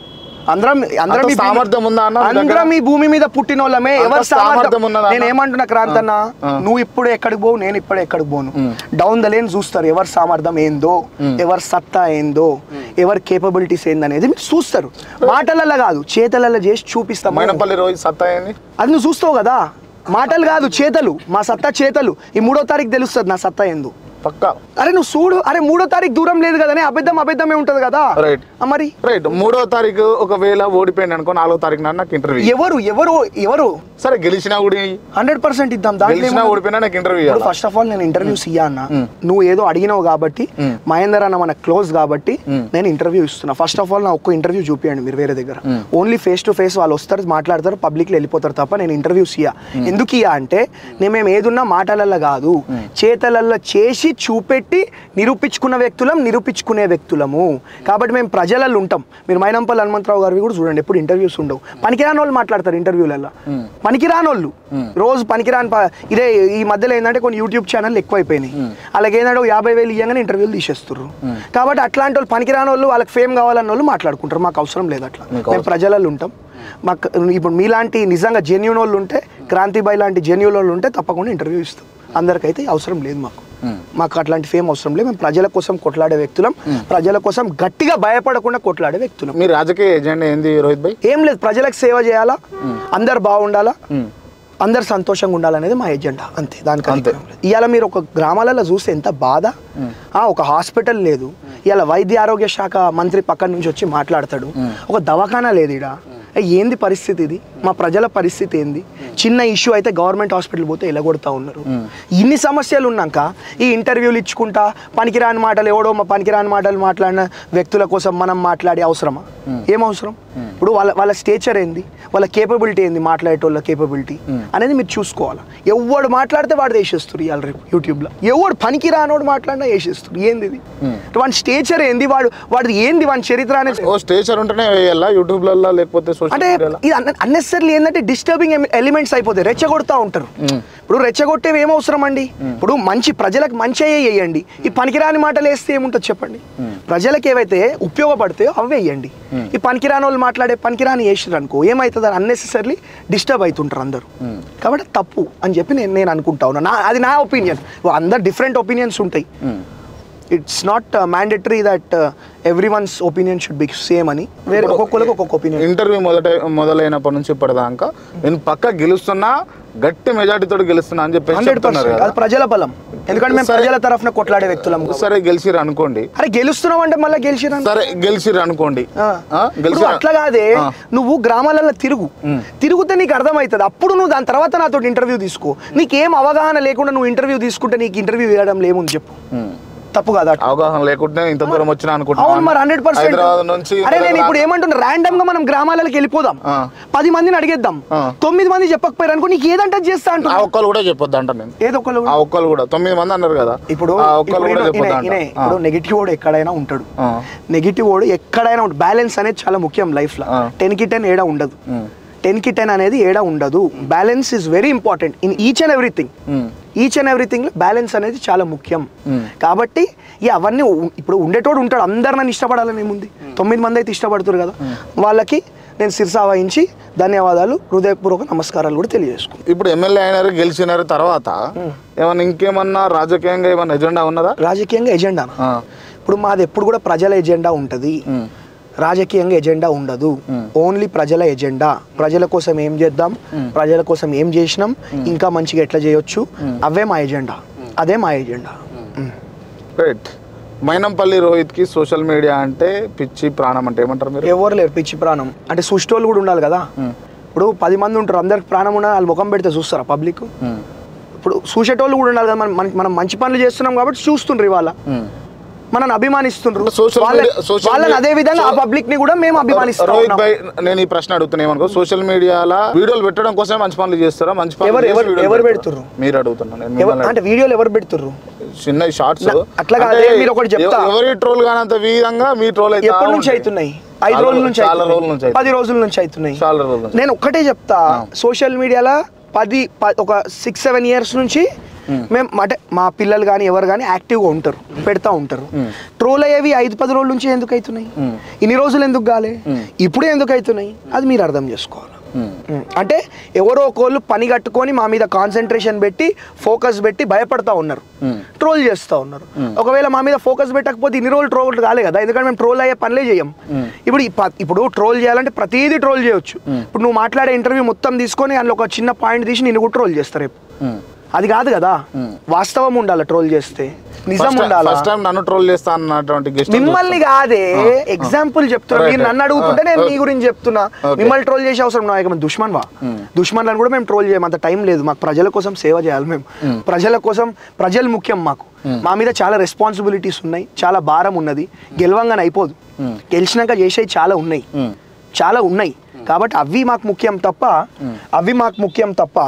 అందరం అందరం
అంత
ఈ భూమి-
సామర్థ్యం ఉందా అన్న మీ దగ్గర?
అందరం ఈ భూమి మీద పుట్టిన వాళ్ళమే
అంత
ఎవరు
సామర్థ్యం
సామర్థ్యం
ఉన్నదా అన్న?
నేను ఏమంటున్నా క్రాంతన్న
ఆ.
నువ్వు ఇప్పుడు ఎక్కడికి పోవు నేను ఇప్పుడే ఎక్కడికి పోను డౌన్ ద లేన్ చూస్తారు ఎవరి సామర్థ్యం ఏందో ఎవరి సత్తా ఏందో ఎవరి కేపబిలిటీస్ ఏందనేది మీరు చూస్తారు మాటలలో కాదు చేతలలో చేసి చూపిస్తాం
మైనంపల్లి రోహిత్ సత్తా ఏంది
అది నువ్వు చూస్తావు కదా మాటలు కాదు చేతలు మా సత్తా చేతలు ఈ మూడో తారీఖు తెలుస్తుంది నా సత్తా ఏందో
పక్కా
అరే నువ్వు చూడు అరే మూడో తారీఖు దూరం లేదు కదనే అబద్ధం అబద్ధమే ఉంటది కదా
రైట్
ఆ మరి
రైట్ మూడో తారీఖు ఒకవేళ ఓడిపోయింది అనుకో నాలుగో తారీఖు నాడు నాకు ఇంటర్వ్యూ
ఎవరు ఎవరు ఎవరు
సరే గెలిచినా కూడా ఇయ్యి.
హండ్రెడ్ పర్సెంట్ ఇద్దాం దాంట్లో
గెలిచినా
ఏముంది?
ఓడిపోయినా నాకు ఇంటర్వ్యూ
ఇప్పుడు
ఇవ్వాలి
ఫస్ట్ ఆఫ్ ఆల్ నేను ఇంటర్వ్యూస్ ఇయ్యా అన్న నువ్వు ఏదో అడిగినావు కాబట్టి మహేందర్ అన్న మన క్లోజ్ కాబట్టి నేను ఇంటర్వ్యూ ఇస్తున్నా ఫస్ట్ ఆఫ్ ఆల్ నా ఒక్క ఇంటర్వ్యూ చూపియండి మీరు వేరే దగ్గర ఓన్లీ ఫేస్ టు ఫేస్ వాళ్ళు వస్తారు మాట్లాడతారు పబ్లిక్ లో వెళ్ళిపోతారు తప్ప నేను ఇంటర్వ్యూస్ ఇయ్యా ఎందుకు ఇయ్యా అంటే నేను మేము ఏదున్నా మాటలల్లో కాదు చేతలల్లో చేసి చూపెట్టి నిరూపించుకున్న వ్యక్తులం నిరూపించుకునే వ్యక్తులము కాబట్టి మేము ప్రజలలో ఉంటాం మీరు మైనంపల్లి హనుమంతరావు గారివి కూడా చూడండి ఎప్పుడు ఇంటర్వ్యూస్ ఉండవు పనికిరాని వాళ్ళు మాట్లాడతారు ఇంటర్వ్యూలలో పనికిరాని వాళ్ళు రోజు పనికిరాని ప- ఇదే ఈ మధ్యలో ఏంటంటే కొన్ని యూట్యూబ్ ఛానల్ ఎక్కువైపోయినాయి అలాగే ఏంటంటే ఒక యాభై వేలు ఇవ్వగానే ఇంటర్వ్యూలు తీసేస్తారు కాబట్టి అట్లాంటి వాళ్ళు పనికిరాని వాళ్ళు వాళ్ళకి ఫేమ్ కావాలన్న వాళ్ళు మాట్లాడుకుంటారు మాకు అవసరం లేదు అట్లా
మీకు
మేము ప్రజలలో ఉంటాం మాకు ఇప్పుడు మీలాంటి నిజంగా జెన్యున్ వాళ్ళు ఉంటే క్రాంతిబాయ్ లాంటి జెన్యున్ వాళ్ళు ఉంటే తప్పకుండా ఇంటర్వ్యూ ఇస్తాం అందరికైతే అవసరం లేదు మాకు మాకు అట్లాంటి ఫేమ్ అవసరం లేదు మేము ప్రజల కోసం కొట్లాడే వ్యక్తులం ప్రజల కోసం గట్టిగా భయపడకుండా కొట్లాడే వ్యక్తులం
మీ రాజకీయ ఎజెండా ఏంది రోహిత్ భాయ్
ఏం లేదు ప్రజలకు సేవ చేయాలా అందరు బాగుండాలా అందరు సంతోషంగా ఉండాలనేది మా ఎజెండా అంతే దానికి
అంతే.
ఇవాళ మీరు ఒక గ్రామాలలో చూస్తే ఎంత బాధ ఆ, ఒక హాస్పిటల్ లేదు ఇవాళ వైద్య ఆరోగ్య శాఖ మంత్రి పక్కన నుంచి వచ్చి మాట్లాడతాడు ఒక దవాఖానా లేదు ఇడ ఏంది పరిస్థితి ఇది మా ప్రజల పరిస్థితి ఏంది చిన్న ఇష్యూ అయితే గవర్నమెంట్ హాస్పిటల్ పోతే ఎలగొడతా ఉన్నారు ఇన్ని సమస్యలు ఉన్నాక ఈ ఇంటర్వ్యూలు ఇచ్చుకుంటా పనికిరాని మాటలు ఎవడో మా పనికిరాని మాటలు మాట్లాడిన వ్యక్తుల కోసం మనం మాట్లాడే అవసరమా ఏం అవసరం ఇప్పుడు వాళ్ళ వాళ్ళ స్టేచర్ ఏంది వాళ్ళ కేపబిలిటీ ఏంది మాట్లాడేటోళ్ళ కేపబిలిటీ అనేది మీరు చూసుకోవాలి ఎవడు మాట్లాడితే వాడు వేసేస్తారు ఇవాళ రేపు యూట్యూబ్లో ఎవడు పనికి రానోడు మాట్లాడినా వేసేస్తారు ఏంది ఇది వాడి స్టేచర్ ఏంది వాడు వాడిది ఏంది వాడి చరిత్ర అనేది
ఓ స్టేచర్ ఉంటేనే వేయాలా యూట్యూబ్లలో లేకపోతే సోషల్
అంటే
మీడియాలో
ఇది అన్నెసరీ ఏంటంటే డిస్టర్బింగ్ ఎలిమెంట్స్ అయిపోతాయి రెచ్చగొడతా ఉంటారు ఇప్పుడు రెచ్చగొట్టేవి ఏం అవసరం అండి ఇప్పుడు మంచి ప్రజలకు మంచి అయ్యే వేయండి ఈ పనికిరాని మాటలు వేస్తే ఏముంటుంది చెప్పండి ప్రజలకు ఏవైతే ఉపయోగపడతాయో అవి వేయండి ఈ పనికిరాని వాళ్ళు మాట్లాడే పనికిరాని వేసారు అనుకో ఏమవుతుంది అని అన్నెసెసరీ డిస్టర్బ్ అవుతుంటారు అందరూ కాబట్టి తప్పు అని చెప్పి నేను నేను అనుకుంటా ఉన్నా నా అది నా ఒపీనియన్ అందరు డిఫరెంట్ ఒపీనియన్స్ ఉంటాయి it's not mandatory that every one's opinion should be same అని వేరే ఒక్కొక్కరికి ఒక్కొక్క ఒపీనియన్
ఇంటర్వ్యూ మొదట మొదలైనప్పటి నుంచి ఇప్పటిదాకా నేను పక్క గెలుస్తున్నా గట్టి మెజార్టీతో గెలుస్తున్నా అని చెప్పేసి
హండ్రెడ్
చెప్తున్నారు
పర్సెంట్
కదా
అది ప్రజల బలం ఎందుకంటే మేము
సరే.
ప్రజల తరఫున కొట్లాడే వ్యక్తులం
సరే గెలిచిరు అనుకోండి
అరే గెలుస్తున్నాం అంటే మళ్ళీ గెలిచిరా
సరే గెలిచిరు అనుకోండి ఆ,
ఇప్పుడు
గెలిచిరు
అట్లా కాదే
ఆ.
నువ్వు గ్రామాలలో తిరుగు తిరుగుతే నీకు అర్థమవుతుంది అప్పుడు నువ్వు దాని తర్వాత నాతో ఇంటర్వ్యూ తీసుకో నీకేం అవగాహన లేకుండా నువ్వు ఇంటర్వ్యూ తీసుకుంటే నీకు ఇంటర్వ్యూ ఇవ్వడం ఏముంది చెప్పు
ఉమ్.
తప్పు కాదా అట్లా?
అవగాహన లేకుంటే ఇంత దూరం వచ్చిన
అవును మరి హండ్రెడ్ పర్సెంట్
హైదరాబాద్ నుంచి
అరే నేను ఇప్పుడు ఏమంటున్నా ర్యాండమ్ గా మనం గ్రామాలకు వెళ్ళిపోదాం
ఆ.
పది మందిని అడిగేద్దాం
ఆ.
తొమ్మిది మంది చెప్పకపోయారు అనుకో నీకు ఏదంటే చేస్తా
ఆ
అంటున్నా
ఒక్కరు కూడా చెప్పొద్దు అంట నేను
ఏదో ఒకళ్ళు
ఆ ఒక్కరు కూడా తొమ్మిది మంది అన్నారు కదా
ఇప్పుడు
ఆ ఒక్కరు
ఇప్పుడు
కూడా
ఈయన-
చెప్పొద్దు
ఈయన-
అంట
ఈయన ఇప్పుడు నెగిటివ్ వాడు ఎక్కడైనా ఉంటాడు
ఆ.
నెగిటివ్ వాడు ఎక్కడైనా ఉంటుంది బ్యాలెన్స్ అనేది చాలా ముఖ్యం లైఫ్ లో
ఆ.
టెన్ కి టెన్ ఏడా ఉండదు
ఉమ్.
టెన్ కి టెన్ అనేది ఏడా ఉండదు balance is very important in each and everything
um.
Each and everything లో బ్యాలెన్స్ అనేది చాలా ముఖ్యం
Hmm.
కాబట్టి ఈ అవన్నీ ఉ- ఇప్పుడు ఉండేటోడు ఉంటాడు అందరు నన్ను ఇష్టపడాలని ఏముంది తొమ్మిది మంది అయితే ఇష్టపడుతారు కదా వాళ్ళకి నేను శిరసా వహించి ధన్యవాదాలు హృదయపూర్వక నమస్కారాలు కూడా తెలియజేసుకుంటాను
ఇప్పుడు ఎమ్మెల్యే అయినారు గెలిచినారు తర్వాత ఏమన్నా ఇంకేమన్నా రాజకీయంగా ఏమన్నా ఎజెండా ఉన్నదా
రాజకీయంగా ఎజెండా
ఆ.
ఇప్పుడు మాది ఎప్పుడు కూడా ప్రజల ఎజెండా ఉంటుంది
ఉమ్.
రాజకీయంగా ఎజెండా ఉండదు ఓన్లీ ప్రజల ఎజెండా ప్రజల కోసం ఏం చేద్దాం ప్రజల కోసం ఏం చేసినాం ఇంకా మంచిగా ఎట్లా చేయొచ్చు అవే మా ఎజెండా అదే మా ఎజెండా మ్.
రైట్ మైనంపల్లి రోహిత్కి సోషల్ మీడియా అంటే పిచ్చి ప్రాణం అంటే ఏమంటారు మీరు
ఎవరు లేరు పిచ్చి ప్రాణం అంటే సుష్టోళ్ళు కూడా ఉండాలి కదా ఇప్పుడు పది మంది ఉంటారు అందరికి ప్రాణం ఉండాలి వాళ్ళు ముఖం పెడితే చూస్తారా పబ్లిక్
ఉమ్.
ఇప్పుడు చూసేటోళ్ళు కూడా ఉండాలి కదా మనం మన- మనం మంచి పనులు చేస్తున్నాం కాబట్టి చూస్తుండ్రు ఇవాళ
ఉమ్.
మనల్ని అభిమానిస్తుండ్రు
Social
వాళ్ళ-
media- social
వాళ్ళని
media-
అదే విధంగా ఆ
so-
పబ్లిక్ ని కూడా మేము అభిమానిస్తాం
రోహిత్ భాయ్ నేను ఈ ప్రశ్న అడుగుతున్నా ఏమనుకో సోషల్ మీడియాలో వీడియోలు పెట్టడం కోసమే మంచి పనులు చేస్తారా మంచి పనులు
ఎవరు-
చేసి
ఎవరు-
వీడియోలు
ఎవరు
పెడతారా?
పెడుతుర్రు?
మీరు అడుగుతున్నా నేను
ఎవ-
మిమ్మల్ని
అంటే వీడియోలు ఎవరు పెడుతుర్రు
చిన్న షార్ట్స్
నా- అట్లా కాదే, మీరు ఒకటి చెప్తా.
ఎవరి ట్రోల్ కానంత విధంగా మీ ట్రోల్ అయితే
ఎప్పటి నుంచి అవుతున్నాయి ఐదు
చాలా
రోజుల నుంచి
చాలా
అవుతున్నాయి.
రోజుల నుంచి అవుతున్నాయి.
పది రోజుల నుంచి అవుతున్నాయి
చాలా రోజుల నుంచి.
నేను ఒక్కటే చెప్తా సోషల్ మీడియాలో పది ప- ఒక సిక్స్ సెవెన్ ఇయర్స్ నుంచి మేము అంటే మా పిల్లలు కానీ ఎవరు కానీ యాక్టివ్గా ఉంటారు పెడతా ఉంటారు ట్రోల్ అయ్యేవి ఐదు పది రోజుల నుంచి ఎందుకు అవుతున్నాయి ఇన్ని రోజులు ఎందుకు కాలే ఇప్పుడే ఎందుకు అవుతున్నాయి అది మీరు అర్థం చేసుకోవాలి
ఉమ్.
ఉమ్, అంటే ఎవరో ఒకళ్ళు పని కట్టుకొని మా మీద కాన్సన్ట్రేషన్ పెట్టి ఫోకస్ పెట్టి భయపడతా ఉన్నారు
ఉమ్.
ట్రోల్ చేస్తూ ఉన్నారు ఒకవేళ మా మీద ఫోకస్ పెట్టకపోతే ఇన్ని రోజులు ట్రోల్ కాలే కదా ఎందుకంటే మేము ట్రోల్ అయ్యే పనులే చేయం ఇప్పుడు ఈ ప- ఇప్పుడు ట్రోల్ చేయాలంటే ప్రతిదీ ట్రోల్ చేయొచ్చు ఇప్పుడు నువ్వు మాట్లాడే ఇంటర్వ్యూ మొత్తం తీసుకొని అందులో ఒక చిన్న పాయింట్ తీసి నిన్ను కూడా ట్రోల్ చేస్తారు రేపు
ఉమ్.
అది కాదు కదా వాస్తవం ఉండాలి ట్రోల్ చేస్తే నిజం ఉండాలా
ఫస్ట్ టైం నన్ను ట్రోల్ చేస్తా అన్నటువంటి గెస్ట్
మిమ్మల్ని కాదే ఎగ్జాంపుల్ చెప్తున్నా
Right,
మీరు నన్ను
right.
అడుగుతుంటే నేను మీ
Okay.
గురించి చెప్తున్నా
Okay.
మిమ్మల్ని ట్రోల్ చేసే అవసరం నాకు దుష్మన్ వా దుష్మన్లను కూడా మేము ట్రోల్ చేయం అంత టైం లేదు మాకు ప్రజల కోసం సేవ చేయాలి మేము ప్రజల కోసం ప్రజలు ముఖ్యం మాకు మా మీద చాలా రెస్పాన్సిబిలిటీస్ ఉన్నాయి చాలా భారం ఉన్నది గెలవంగానే అయిపోదు గెలిచినాక చేసేవి చాలా ఉన్నాయి
ఉమ్.
చాలా ఉన్నాయి కాబట్టి అవి మాకు ముఖ్యం తప్ప అవి మాకు ముఖ్యం తప్ప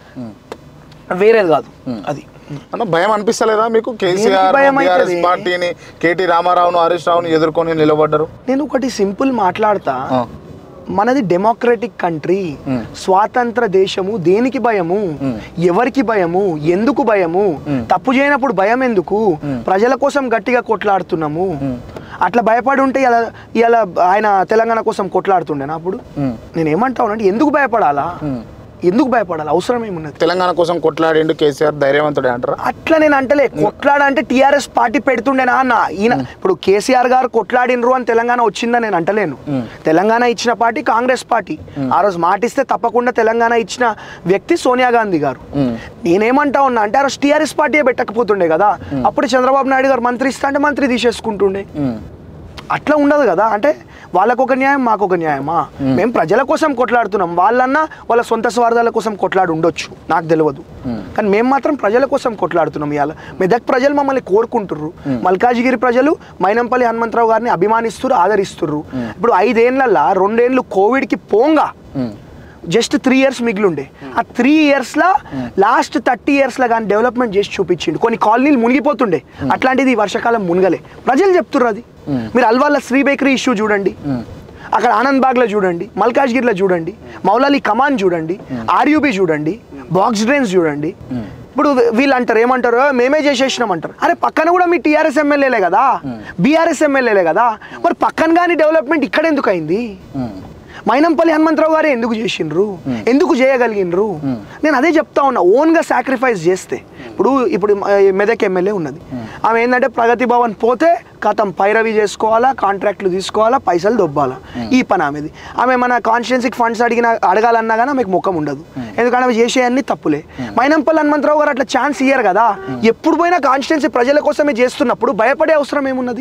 వేరేది కాదు అది
అన్న భయం అనిపిస్తలేదా మీకు కేసీఆర్
భయం
బీఆర్ఎస్
అవుతుంది?
పార్టీని కేటీ రామారావును హరీష్ రావును ఎదుర్కొని నిలబడ్డారు
నేను ఒకటి సింపుల్ మాట్లాడతా
ఆ.
మనది డెమోక్రటిక్ కంట్రీ స్వాతంత్ర దేశము దేనికి భయము ఎవరికి భయము ఎందుకు భయము తప్పు చేయనప్పుడు భయం ఎందుకు ప్రజల కోసం గట్టిగా కొట్లాడుతున్నాము అట్లా భయపడి ఉంటే ఇలా ఇలా ఆయన తెలంగాణ కోసం కొట్లాడుతుండేనా అప్పుడు
ఉమ్.
నేను ఏమంటా అంటే ఎందుకు భయపడాలా ఎందుకు భయపడాలి అవసరం ఏమున్నది
తెలంగాణ కోసం కొట్లాడిండు కేసీఆర్ ధైర్యవంతుడే అంటారా
అట్లా నేను అంటలే కొట్లాడ అంటే టీఆర్ఎస్ పార్టీ పెడుతుండేనా అన్న ఈయన ఇప్పుడు కేసీఆర్ గారు కొట్లాడినరు అని తెలంగాణ వచ్చిందని నేను అంటలేను తెలంగాణ ఇచ్చిన పార్టీ కాంగ్రెస్ పార్టీ ఆ రోజు మాటిస్తే తప్పకుండా తెలంగాణ ఇచ్చిన వ్యక్తి సోనియా గాంధీ గారు నేనేమంటా ఉన్నా అంటే ఆ రోజు టీఆర్ఎస్ పార్టీ పెట్టకపోతుండే కదా అప్పుడు చంద్రబాబు నాయుడు గారు మంత్రి ఇస్తా అంటే మంత్రి తీసేసుకుంటుండే అట్లా ఉండదు కదా అంటే వాళ్ళకు ఒక న్యాయం మాకు ఒక న్యాయమా మేము ప్రజల కోసం కొట్లాడుతున్నాం వాళ్ళన్నా వాళ్ళ సొంత స్వార్థాల కోసం కొట్లాడి ఉండొచ్చు నాకు తెలియదు కానీ మేము మాత్రం ప్రజల కోసం కొట్లాడుతున్నాం ఇవాళ మెదక్ ప్రజలు మమ్మల్ని కోరుకుంటుర్రు మల్కాజిగిరి ప్రజలు మైనంపల్లి హనుమంతరావు గారిని అభిమానిస్తుర్రు ఆదరిస్తుర్రు ఇప్పుడు ఐదేళ్లలో రెండేళ్ళు కోవిడ్కి పోంగా జస్ట్ త్రీ ఇయర్స్ మిగిలిండే ఆ త్రీ ఇయర్స్లో లాస్ట్ థర్టీ ఇయర్స్లో కానీ డెవలప్మెంట్ చేసి చూపించిండు కొన్ని కాలనీలు మునిగిపోతుండే అట్లాంటిది ఈ వర్షాకాలం మునగలే ప్రజలు చెప్తుర్రు అది మీరు అల్వాళ్ళ శ్రీ బేకరీ ఇష్యూ చూడండి అక్కడ ఆనంద్ బాగ్లో చూడండి మల్కాజ్గిరిలో చూడండి మౌలాలి కమాన్ చూడండి ఆర్యూబీ చూడండి బాక్స్ డ్రైన్స్ చూడండి ఇప్పుడు వీ- వీళ్ళు అంటారు ఏమంటారు "ఏ, మేమే చేసేసినాం అంటారు అరే పక్కన కూడా మీ టీఆర్ఎస్ ఎమ్మెల్యేలే కదా బీఆర్ఎస్ ఎమ్మెల్యేలే కదా మరి పక్కన కానీ డెవలప్మెంట్ ఇక్కడ ఎందుకు అయింది మైనంపల్లి హనుమంతరావు గారే ఎందుకు చేసిండ్రు ఎందుకు చేయగలిగినరు నేను అదే చెప్తా ఉన్నా ఓన్గా సాక్రిఫైస్ చేస్తే ఇప్పుడు ఇప్పుడు మ- మెదక్ ఎమ్మెల్యే ఉన్నది ఆమె ఏంటంటే ప్రగతి భవన్ పోతే కథం పైరవి చేసుకోవాలా కాంట్రాక్ట్లు తీసుకోవాలా పైసలు దొబ్బాలా ఈ పని ఆమెది ఆమె మన కాన్స్టిట్యున్సీకి ఫండ్స్ అడిగిన అడగాలన్నా కానీ ఆమెకు ముఖం ఉండదు ఎందుకంటే ఆమె చేసే అన్ని తప్పులే మైనంపల్లి హనుమంతరావు గారు అట్లా ఛాన్స్ ఇయ్యారు కదా ఎప్పుడు పోయినా కాన్స్టిట్యున్సీ ప్రజల కోసమే చేస్తున్నప్పుడు భయపడే అవసరం ఏమున్నది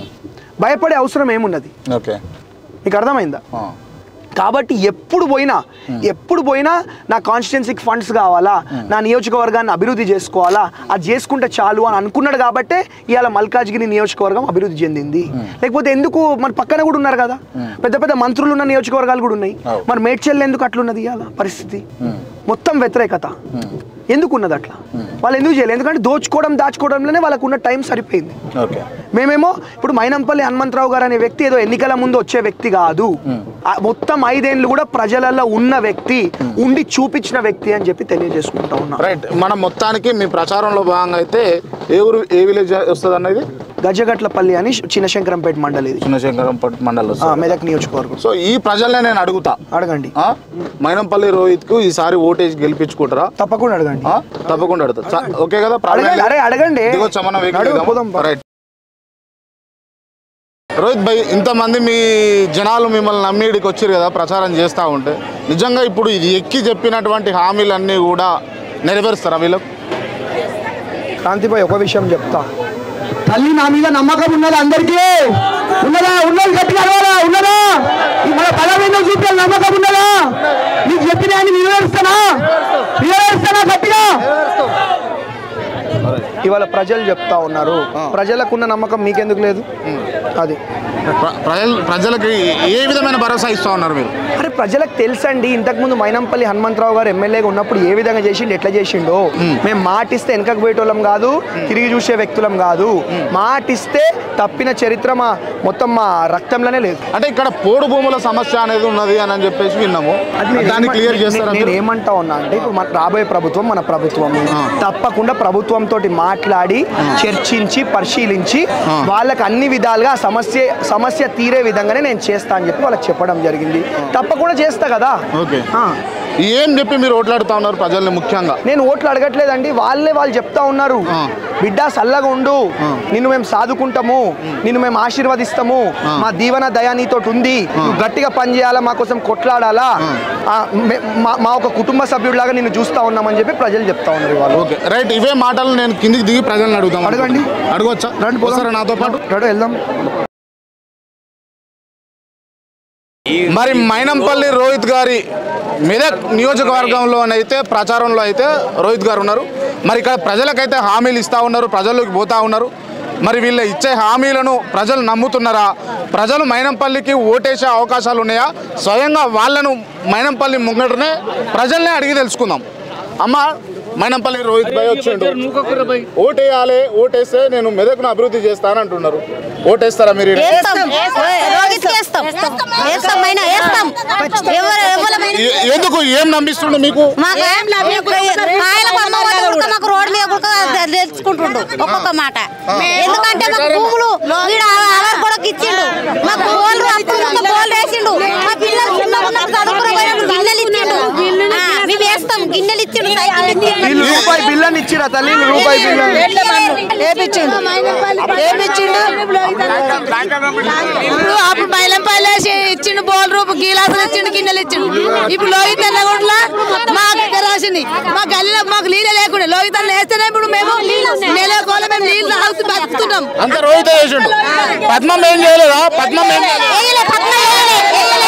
భయపడే అవసరం ఏమున్నది
ఓకే
మీకు అర్థమైందా కాబట్టి ఎప్పుడు పోయినా ఎప్పుడు పోయినా నా కాన్స్టిట్యున్సీకి ఫండ్స్ కావాలా నా నియోజకవర్గాన్ని అభివృద్ధి చేసుకోవాలా అది చేసుకుంటే చాలు అని అనుకున్నాడు కాబట్టే ఇవాళ మల్కాజ్గిరి నియోజకవర్గం అభివృద్ధి చెందింది లేకపోతే ఎందుకు మన పక్కన కూడా ఉన్నారు కదా పెద్ద పెద్ద మంత్రులు ఉన్న నియోజకవర్గాలు కూడా ఉన్నాయి
అవు.
మరి మేడ్చల్ ఎందుకు అట్లున్నది ఇవాళ పరిస్థితి మొత్తం వ్యతిరేకత ఎందుకు ఉన్నది అట్లా వాళ్ళు ఎందుకు చేయలేదు ఎందుకంటే దోచుకోవడం దాచుకోవడంలోనే వాళ్ళకు ఉన్న టైం సరిపోయింది
ఓకే
మేమేమో ఇప్పుడు మైనంపల్లి హనుమంతరావు గారు అనే వ్యక్తి ఏదో ఎన్నికల ముందు వచ్చే వ్యక్తి కాదు ఆ మొత్తం ఐదేళ్ళు కూడా ప్రజలలో ఉన్న వ్యక్తి ఉండి చూపించిన వ్యక్తి అని చెప్పి తెలియజేసుకుంటా ఉన్నా
రైట్ మనం మొత్తానికి మీ ప్రచారంలో భాగంగా అయితే ఏ ఊరు ఏ విలేజ్ వస్తుంది అన్నది
గజగట్లపల్లి అని చిన్నశంకరంపేట మండలి ఇది
చిన్నశంకరంపట్ మండల్
ఆ,
వస్తుంది
మెదక్ నియోజకవర్గం
సో ఈ ప్రజల్నే నేను అడుగుతా
అడగండి
ఆ? మైనంపల్లి రోహిత్ కు ఈసారి ఓటేజ్ గెలిపించుకుంటారా
తప్పకుండా అడగండి
ఆ? తప్పకుండా అడుగుతా చ- ఓకే కదా
అడగండి అరే అడగండి
దిగొచ్చా మనం వెహికల్
నడువు,
దిగుదామా?
పోదాం, పద.
రైట్ రోహిత్ భాయ్ ఇంతమంది మీ జనాలు మిమ్మల్ని నమ్మి ఇక్కడికి వచ్చారు కదా ప్రచారం చేస్తూ ఉంటే నిజంగా ఇప్పుడు ఇది ఎక్కి చెప్పినటువంటి హామీలన్నీ కూడా నెరవేరుస్తారా వీళ్ళకు
క్రాంతిపై ఒక విషయం చెప్తా
తల్లి నా మీద నమ్మకం ఉన్నది అందరికీ ఉన్నదా ఉన్నది గట్టిగా అడగాలా ఉన్నదా ఈ మన బలం ఏందో చూపే నమ్మకం ఉన్నదా నీకు చెప్పిన అని నెరవేరుస్తానా నెరవేరుస్తానా గట్టిగా
ఇవాళ ప్రజలు చెప్తా ఉన్నారు ప్రజలకున్న నమ్మకం మీకెందుకు లేదు అది
ప్ర- ప్రజలు ప్రజలకి ఏ విధమైన భరోసా ఇస్తా ఉన్నారు మీరు
అరే ప్రజలకు తెలుసండి ఇంతకుముందు మైనంపల్లి హనుమంతరావు గారు ఎమ్మెల్యేగా ఉన్నప్పుడు ఏ విధంగా చేసిండు ఎట్లా చేసిండో మేము మాటిస్తే వెనకకు పోయేటోళ్ళం కాదు తిరిగి చూసే వ్యక్తులం కాదు మాటిస్తే తప్పిన చరిత్ర మా మొత్తం మా రక్తంలోనే లేదు
అంటే ఇక్కడ పోడు భూముల సమస్య అనేది ఉన్నది అని అని చెప్పేసి విన్నాము
నేను
దాన్ని
ఏమ-
క్లియర్
నేను-
చేస్తారా
నేను
మీరు?
ఏమంటా ఉన్నా అంటే ఇప్పుడు మన రాబోయే ప్రభుత్వం మన ప్రభుత్వం తప్పకుండా ప్రభుత్వం తోటి మాట్లాడి చర్చించి పరిశీలించి వాళ్ళకి అన్ని విధాలుగా ఆ సమస్య సమస్య తీరే విధంగానే నేను చేస్తా అని చెప్పి వాళ్ళకి చెప్పడం జరిగింది తప్పకుండా చేస్తా కదా
ఓకే
ఆ.
ఏం చెప్పి మీరు ఓట్లాడుతా ఉన్నారు ప్రజల్ని ముఖ్యంగా
నేను ఓట్లు అడగట్లేదండి వాళ్ళే వాళ్ళు చెప్తా ఉన్నారు
ఆ.
బిడ్డ సల్లగా ఉండు నిన్ను మేము సాదుకుంటాము నిన్ను మేము ఆశీర్వదిస్తాము మా దీవెన దయ నీతోటి ఉంది నువ్వు గట్టిగా పని చేయాలా మా కోసం కొట్లాడాలా ఆ, మే- మా- మా ఒక కుటుంబ సభ్యుడిలాగా నిన్ను చూస్తా ఉన్నామని చెప్పి ప్రజలు చెప్తా ఉన్నారు వాళ్ళు
ఓకే రైట్ ఇవే మాటలు నేను కిందికి దిగి ప్రజల్ని అడుగుతాం
అడగండి.
అడగొచ్చా
రండి పోదాం.
వస్తారా నాతో పాటు
రెడీ వెళ్దాం
మరి మైనంపల్లి రోహిత్ గారి మెదక్ నియోజకవర్గంలోనైతే ప్రచారంలో అయితే రోహిత్ గారు ఉన్నారు మరి ఇక్కడ ప్రజలకైతే హామీలు ఇస్తూ ఉన్నారు ప్రజల్లోకి పోతా ఉన్నారు మరి వీళ్ళ ఇచ్చే హామీలను ప్రజలు నమ్ముతున్నారా ప్రజలు మైనంపల్లికి ఓటేసే అవకాశాలు ఉన్నాయా స్వయంగా వాళ్ళను మైనంపల్లి ముంగటనే ప్రజల్నే అడిగి తెలుసుకుందాం అమ్మ మైనంపల్లి రోహిత్ భాయ్ వచ్చిండు ఓటేయాలి ఓటేస్తే నేను మెదక్ను అభివృద్ధి చేస్తానంటున్నారు ఓటేస్తారా మీరు ఈడ?
వేస్తాం రోగికి వేస్తాం వేస్తాం అయినా వేస్తాం ఎవరు ఎవరమైనా
ఎ- ఎందుకు ఏం నమ్మిస్తుండు మీకు
మాకు కాయలకు అమ్మ పోతే ఉడక మాకు రోడ్డు మీద ఉడక తెలుసుకుంటుండు ఒక్కొక్క మాట ఎందుకంటే మాకు భూములు వీడు ఆధార్ కూడా ఇచ్చిండు మాకు బోల్లు అప్పుడు బోల్ వేసిండు మా పిల్లలు చిన్నగా ఉన్నప్పుడు చదువుకున్న పోయినప్పుడు గిన్నెలు ఇచ్చిండు ఆ, మేము వేస్తాం గిన్నెలు ఇచ్చిండు సైకిల్ ఇచ్చిండు
వీళ్ళు రూపాయి బిల్లని ఇచ్చిరా తల్లి వీళ్ళు రూపాయి బిల్లని
ఏపిచ్చిండు ఏపిచ్చిండు ఇప్పుడు అప్పుడు బయలంపల్లి ఇచ్చిండు బోల్ రూపు గీలాసులు ఇచ్చిండు గిన్నెలు ఇచ్చిండు ఇప్పుడు లోహిత్ అన్నగుంట్ల మాకు ఇక్కడ రాసింది మా గల్లీలో మాకు నీళ్ళు లేకుండా లోహిత్ అన్న వేస్తేనే ఇప్పుడు మేము నెల కోల మేము నీళ్ళు తాగుతూ బతుకుతున్నాం
అంత రోహిత చేసిండు పద్మం ఏం చేయలేదా పద్మం ఏం చేయలేదా?
వేయలే, పద్మ వేయలే, వేయలే,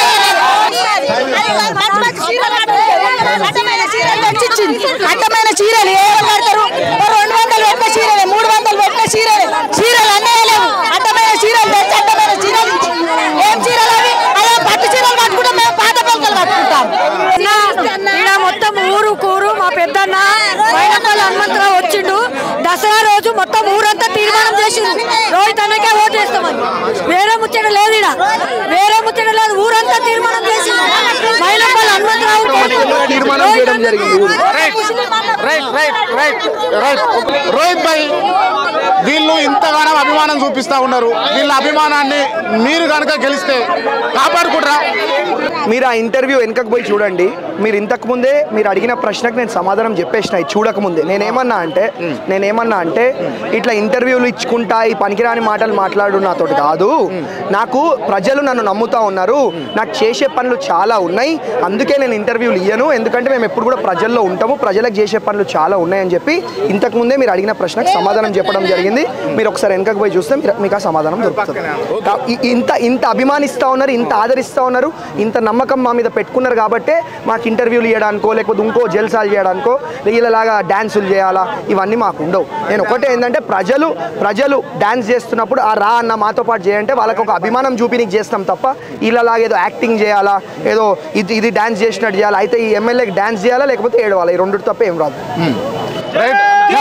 పద్మ వేయలే.
అడ్డమైన చీరలు తెచ్చిచ్చింది అడ్డమైన చీరలు ఏ వాళ్ళు కడతారు ఓ రెండు వందలు పెట్టిన చీరలే మూడు వందలు పెట్టిన చీరలే చీరలు అన్నీ లేవు అడ్డమైన చీరలు తెచ్చి అడ్డమైన చీరలు ఇచ్చి. ఏం చీరలు అవి అదే పట్టు చీరలు పట్టుకుంటాం మేము పాత పొంకలు పట్టుకుంటాం
ఈడ మొత్తం ఊరు కూరు మా పెద్దన్న మైనపల్లి హనుమంతరావు వచ్చిండు దసరా రోజు మొత్తం ఊరంతా తీర్మానం చేసిండు రోహిత్ అన్నకే ఓటు వేస్తామని వేరే ముచ్చట లేదు ఈడ వేరే ముచ్చట లేదు ఊరంతా తీర్మానం చేసిండు మైనపల్లి హనుమంతరావు
తీర్మానం చేయడం జరిగింది ఊరు.
Right right right right right Rohit bhai వీళ్ళు ఇంతగానో అభిమానం చూపిస్తా ఉన్నారు వీళ్ళ అభిమానాన్ని మీరు కనుక గెలిస్తే కాపాడుకుంటారా
మీరు ఆ ఇంటర్వ్యూ వెనకకు పోయి చూడండి మీరు ఇంతకు ముందే మీరు అడిగిన ప్రశ్నకు నేను సమాధానం చెప్పేసిన ఇది చూడకముందే నేనేమన్నా అంటే నేనేమన్నా అంటే ఇట్లా ఇంటర్వ్యూలు ఇచ్చుకుంటా ఈ పనికిరాని మాటలు మాట్లాడు నాతో కాదు నాకు ప్రజలు నన్ను నమ్ముతా ఉన్నారు నాకు చేసే పనులు చాలా ఉన్నాయి అందుకే నేను ఇంటర్వ్యూలు ఇయ్యను ఎందుకంటే మేము ఎప్పుడు కూడా ప్రజల్లో ఉంటాము ప్రజలకు చేసే పనులు చాలా ఉన్నాయని చెప్పి ఇంతకు ముందే మీరు అడిగిన ప్రశ్నకు సమాధానం చెప్పడం జరిగింది మీరు ఒకసారి వెనకకు పోయి చూస్తే మీరు- మీకు ఆ సమాధానం దొరుకుతుంది కా- ఇ- ఇంత ఇంత అభిమానిస్తూ ఉన్నారు ఇంత ఆదరిస్తూ ఉన్నారు ఇంత నమ్మకం మా మీద పెట్టుకున్నారు కాబట్టే మాకు ఇంటర్వ్యూలు చేయడానికో లేకపోతే ఇంకో జల్సాలు చేయడానికో వీళ్ళలాగా డ్యాన్సులు చేయాలా ఇవన్నీ మాకు ఉండవు నేను ఒకటే ఏంటంటే ప్రజలు ప్రజలు డ్యాన్స్ చేస్తున్నప్పుడు ఆ రా అన్న మాతో పాటు చేయంటే వాళ్ళకి ఒక అభిమానం చూపినికి చేస్తాం తప్ప వీళ్ళలాగా ఏదో యాక్టింగ్ చేయాలా ఏదో ఇది ఇది డ్యాన్స్ చేసినట్టు చేయాలా అయితే ఈ ఎమ్మెల్యేకి డ్యాన్స్ చేయాలా లేకపోతే ఏడవాలా ఈ రెండు తప్ప ఏం రాదు
రైట్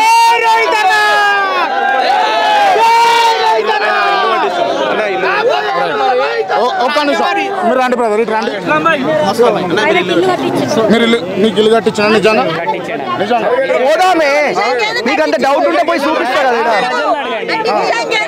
ఓ- ఒక్క నిమిషం మీరు రండి బ్రదర్ ఇటు రండి మీరు ఇల్లు మీకు ఇల్లు కట్టించిన నిజంగా నిజంగా
పోదామే మీకు అంత డౌట్ ఉంటే పోయి చూపిస్తా కదా ఈడ.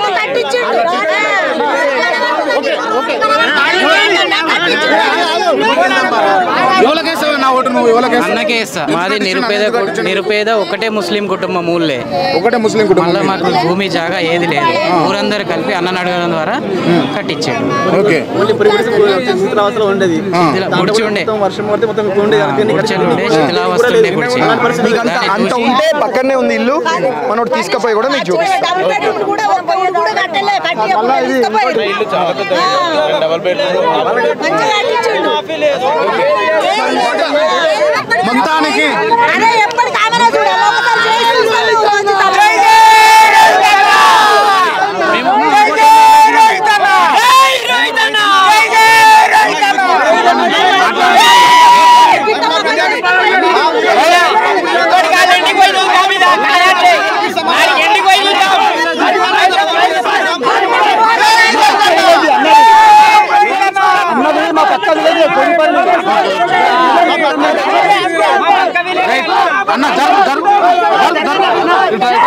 ఎవరికేస్తావు నా ఓటు నువ్వు ఎవరికేస్తావు
అన్నకే ఇస్తా మాది నిరుపేద కు- నిరుపేద ఒకటే ముస్లిం కుటుంబం ఊళ్ళే
ఒకటే ముస్లిం
మళ్ళీ
కుటుంబం
మాకు భూమి జాగా ఏది లేదు ఊరందరూ కలిపి అన్నను అడగడం ద్వారా కట్టించాడు
ఓకే
అవసరం ఉండేది
ఇలా గుడిచి ఉండే
మొత్తం వర్షం పడితే మొత్తం ఉండే
గుడిచెలు ఉండే శిథిలావస్థ ఉండే గుడిచి
మీకు అంత
దాన్ని
అంత
చూసి
ఉంటే పక్కనే ఉంది ఇల్లు మనోడు తీసుకుపోయి కూడా మీకు చూపిస్తాం
మొత్తానికి
అదే ఎప్పటి కామనే చూడాలి ఒకసారి చేసి చూడాలి.
రైట్ అన్న జరుగు జరుగు జరుగు జరుగు ఇటు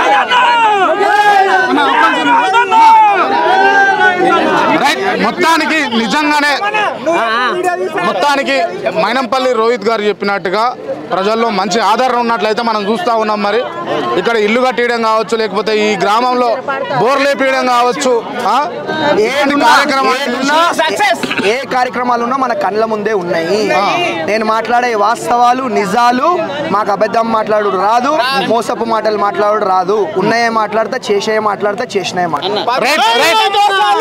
రైట్. రైట్ మొత్తానికి నిజంగానే మొత్తానికి మైనంపల్లి రోహిత్ గారు చెప్పినట్టుగా ప్రజల్లో మంచి ఆదరణ ఉన్నట్లయితే మనం చూస్తూ ఉన్నాం మరి ఇక్కడ ఇల్లు కట్టియడం కావచ్చు లేకపోతే ఈ గ్రామంలో బోర్లేపీయడం కావచ్చు ఆ? ఇలాంటి కార్యక్రమాలు
ఏదున్నా, ఏ కార్యక్రమాలు ఉన్నా మన కళ్ళ ముందే ఉన్నాయి నేను మాట్లాడే వాస్తవాలు నిజాలు మాకు అబద్ధం మాట్లాడు రాదు మోసపు మాటలు మాట్లాడు రాదు ఉన్నాయే మాట్లాడితే చేసే మాట్లాడితే చేసినాయే మాట్లాడతా
right right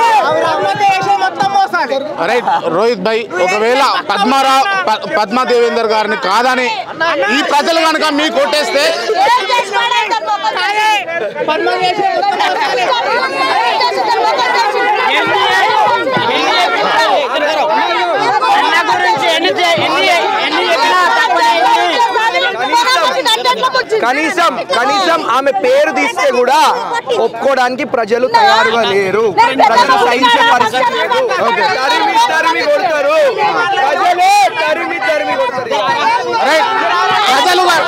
right Rohit bhai ఒకవేళ పద్మారావు ప- పద్మా దేవేందర్ గారిని కాదని ఈ ప్రజలు కనుక మీ కొట్టేస్తే
ఏం చేసి పడేద్దాం ఒకసారి. ఏం చేసి
కనీసం కనీసం ఆమె పేరు తీస్తే కూడా ఒప్పుకోవడానికి ప్రజలు తయారుగా లేరు ప్రజలు సహించే పరిస్థితి లేదు ఓకే. తరిమి తరిమి కొడతారు ప్రజలే తరిమి తరిమి కొడతారు
రైట్ ప్రజలు గా-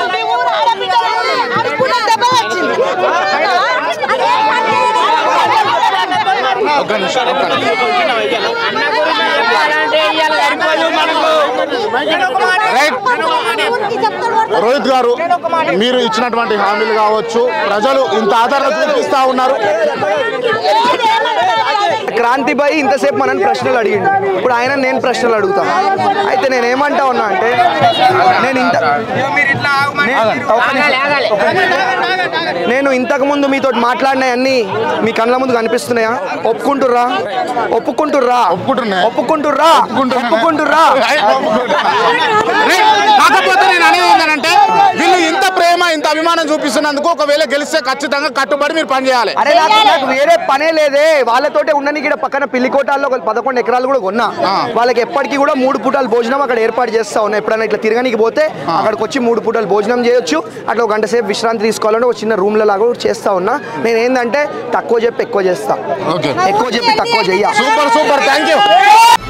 ఒక్క నిమిషం ఒక్క నిమిషం రైట్ రోహిత్ గారు మీరు ఇచ్చినటువంటి హామీలు కావచ్చు ప్రజలు ఇంత ఆదరణ చూపిస్తా ఉన్నారు
క్రాంతి భాయ్ ఇంతసేపు మనని ప్రశ్నలు అడిగిండు ఇప్పుడు ఆయన నేను ప్రశ్నలు అడుగుతాను అయితే నేను ఏమంటా ఉన్నా అంటే నేను ఇంత నేను- ఒక్క నిమిషం, ఒక్క నిమిషం. నేను ఇంతకు ముందు మీతో మాట్లాడినవన్నీ మీ కళ్ళ ముందు కనిపిస్తున్నాయా ఒప్పుకుంటుర్రా ఒప్పుకుంటుర్రా
ఒప్పుకుంటున్నా.
ఒప్పుకుంటుర్రా
ఒప్పుకుంటున్నా.
ఒప్పుకుంటుర్రా
రైట్. కాకపోతే నేను అనేది ఏంటంటే వీళ్ళు ఇంత ప్రేమ ఇంత అభిమానం చూపిస్తున్నందుకు ఒకవేళ గెలిస్తే ఖచ్చితంగా కట్టుబడి మీరు పనిచేయాలి
అరే నాకు నాకు వేరే పనే లేదే వాళ్ళతోటే ఉండని ఇక్కడ పక్కన పిల్లికోటాల్లో ఒక పదకొండు ఎకరాలు కూడా కొన్నా వాళ్ళకి ఎప్పటికీ కూడా మూడు పూటలు భోజనం అక్కడ ఏర్పాటు చేస్తా ఉన్నా ఎప్పుడైనా ఇట్లా తిరగనికి పోతే అక్కడికి వచ్చి మూడు పూటలు భోజనం చేయొచ్చు అట్లా ఒక గంట సేపు విశ్రాంతి తీసుకోవాలంటే ఒక చిన్న రూమ్ల లాగా కూడా చేస్తా ఉన్నా నేను ఏంటంటే తక్కువ చెప్పి ఎక్కువ చేస్తా
ఓకే
ఎక్కువ చెప్పి తక్కువ చెయ్య
సూపర్ సూపర్ థ్యాంక్ యూ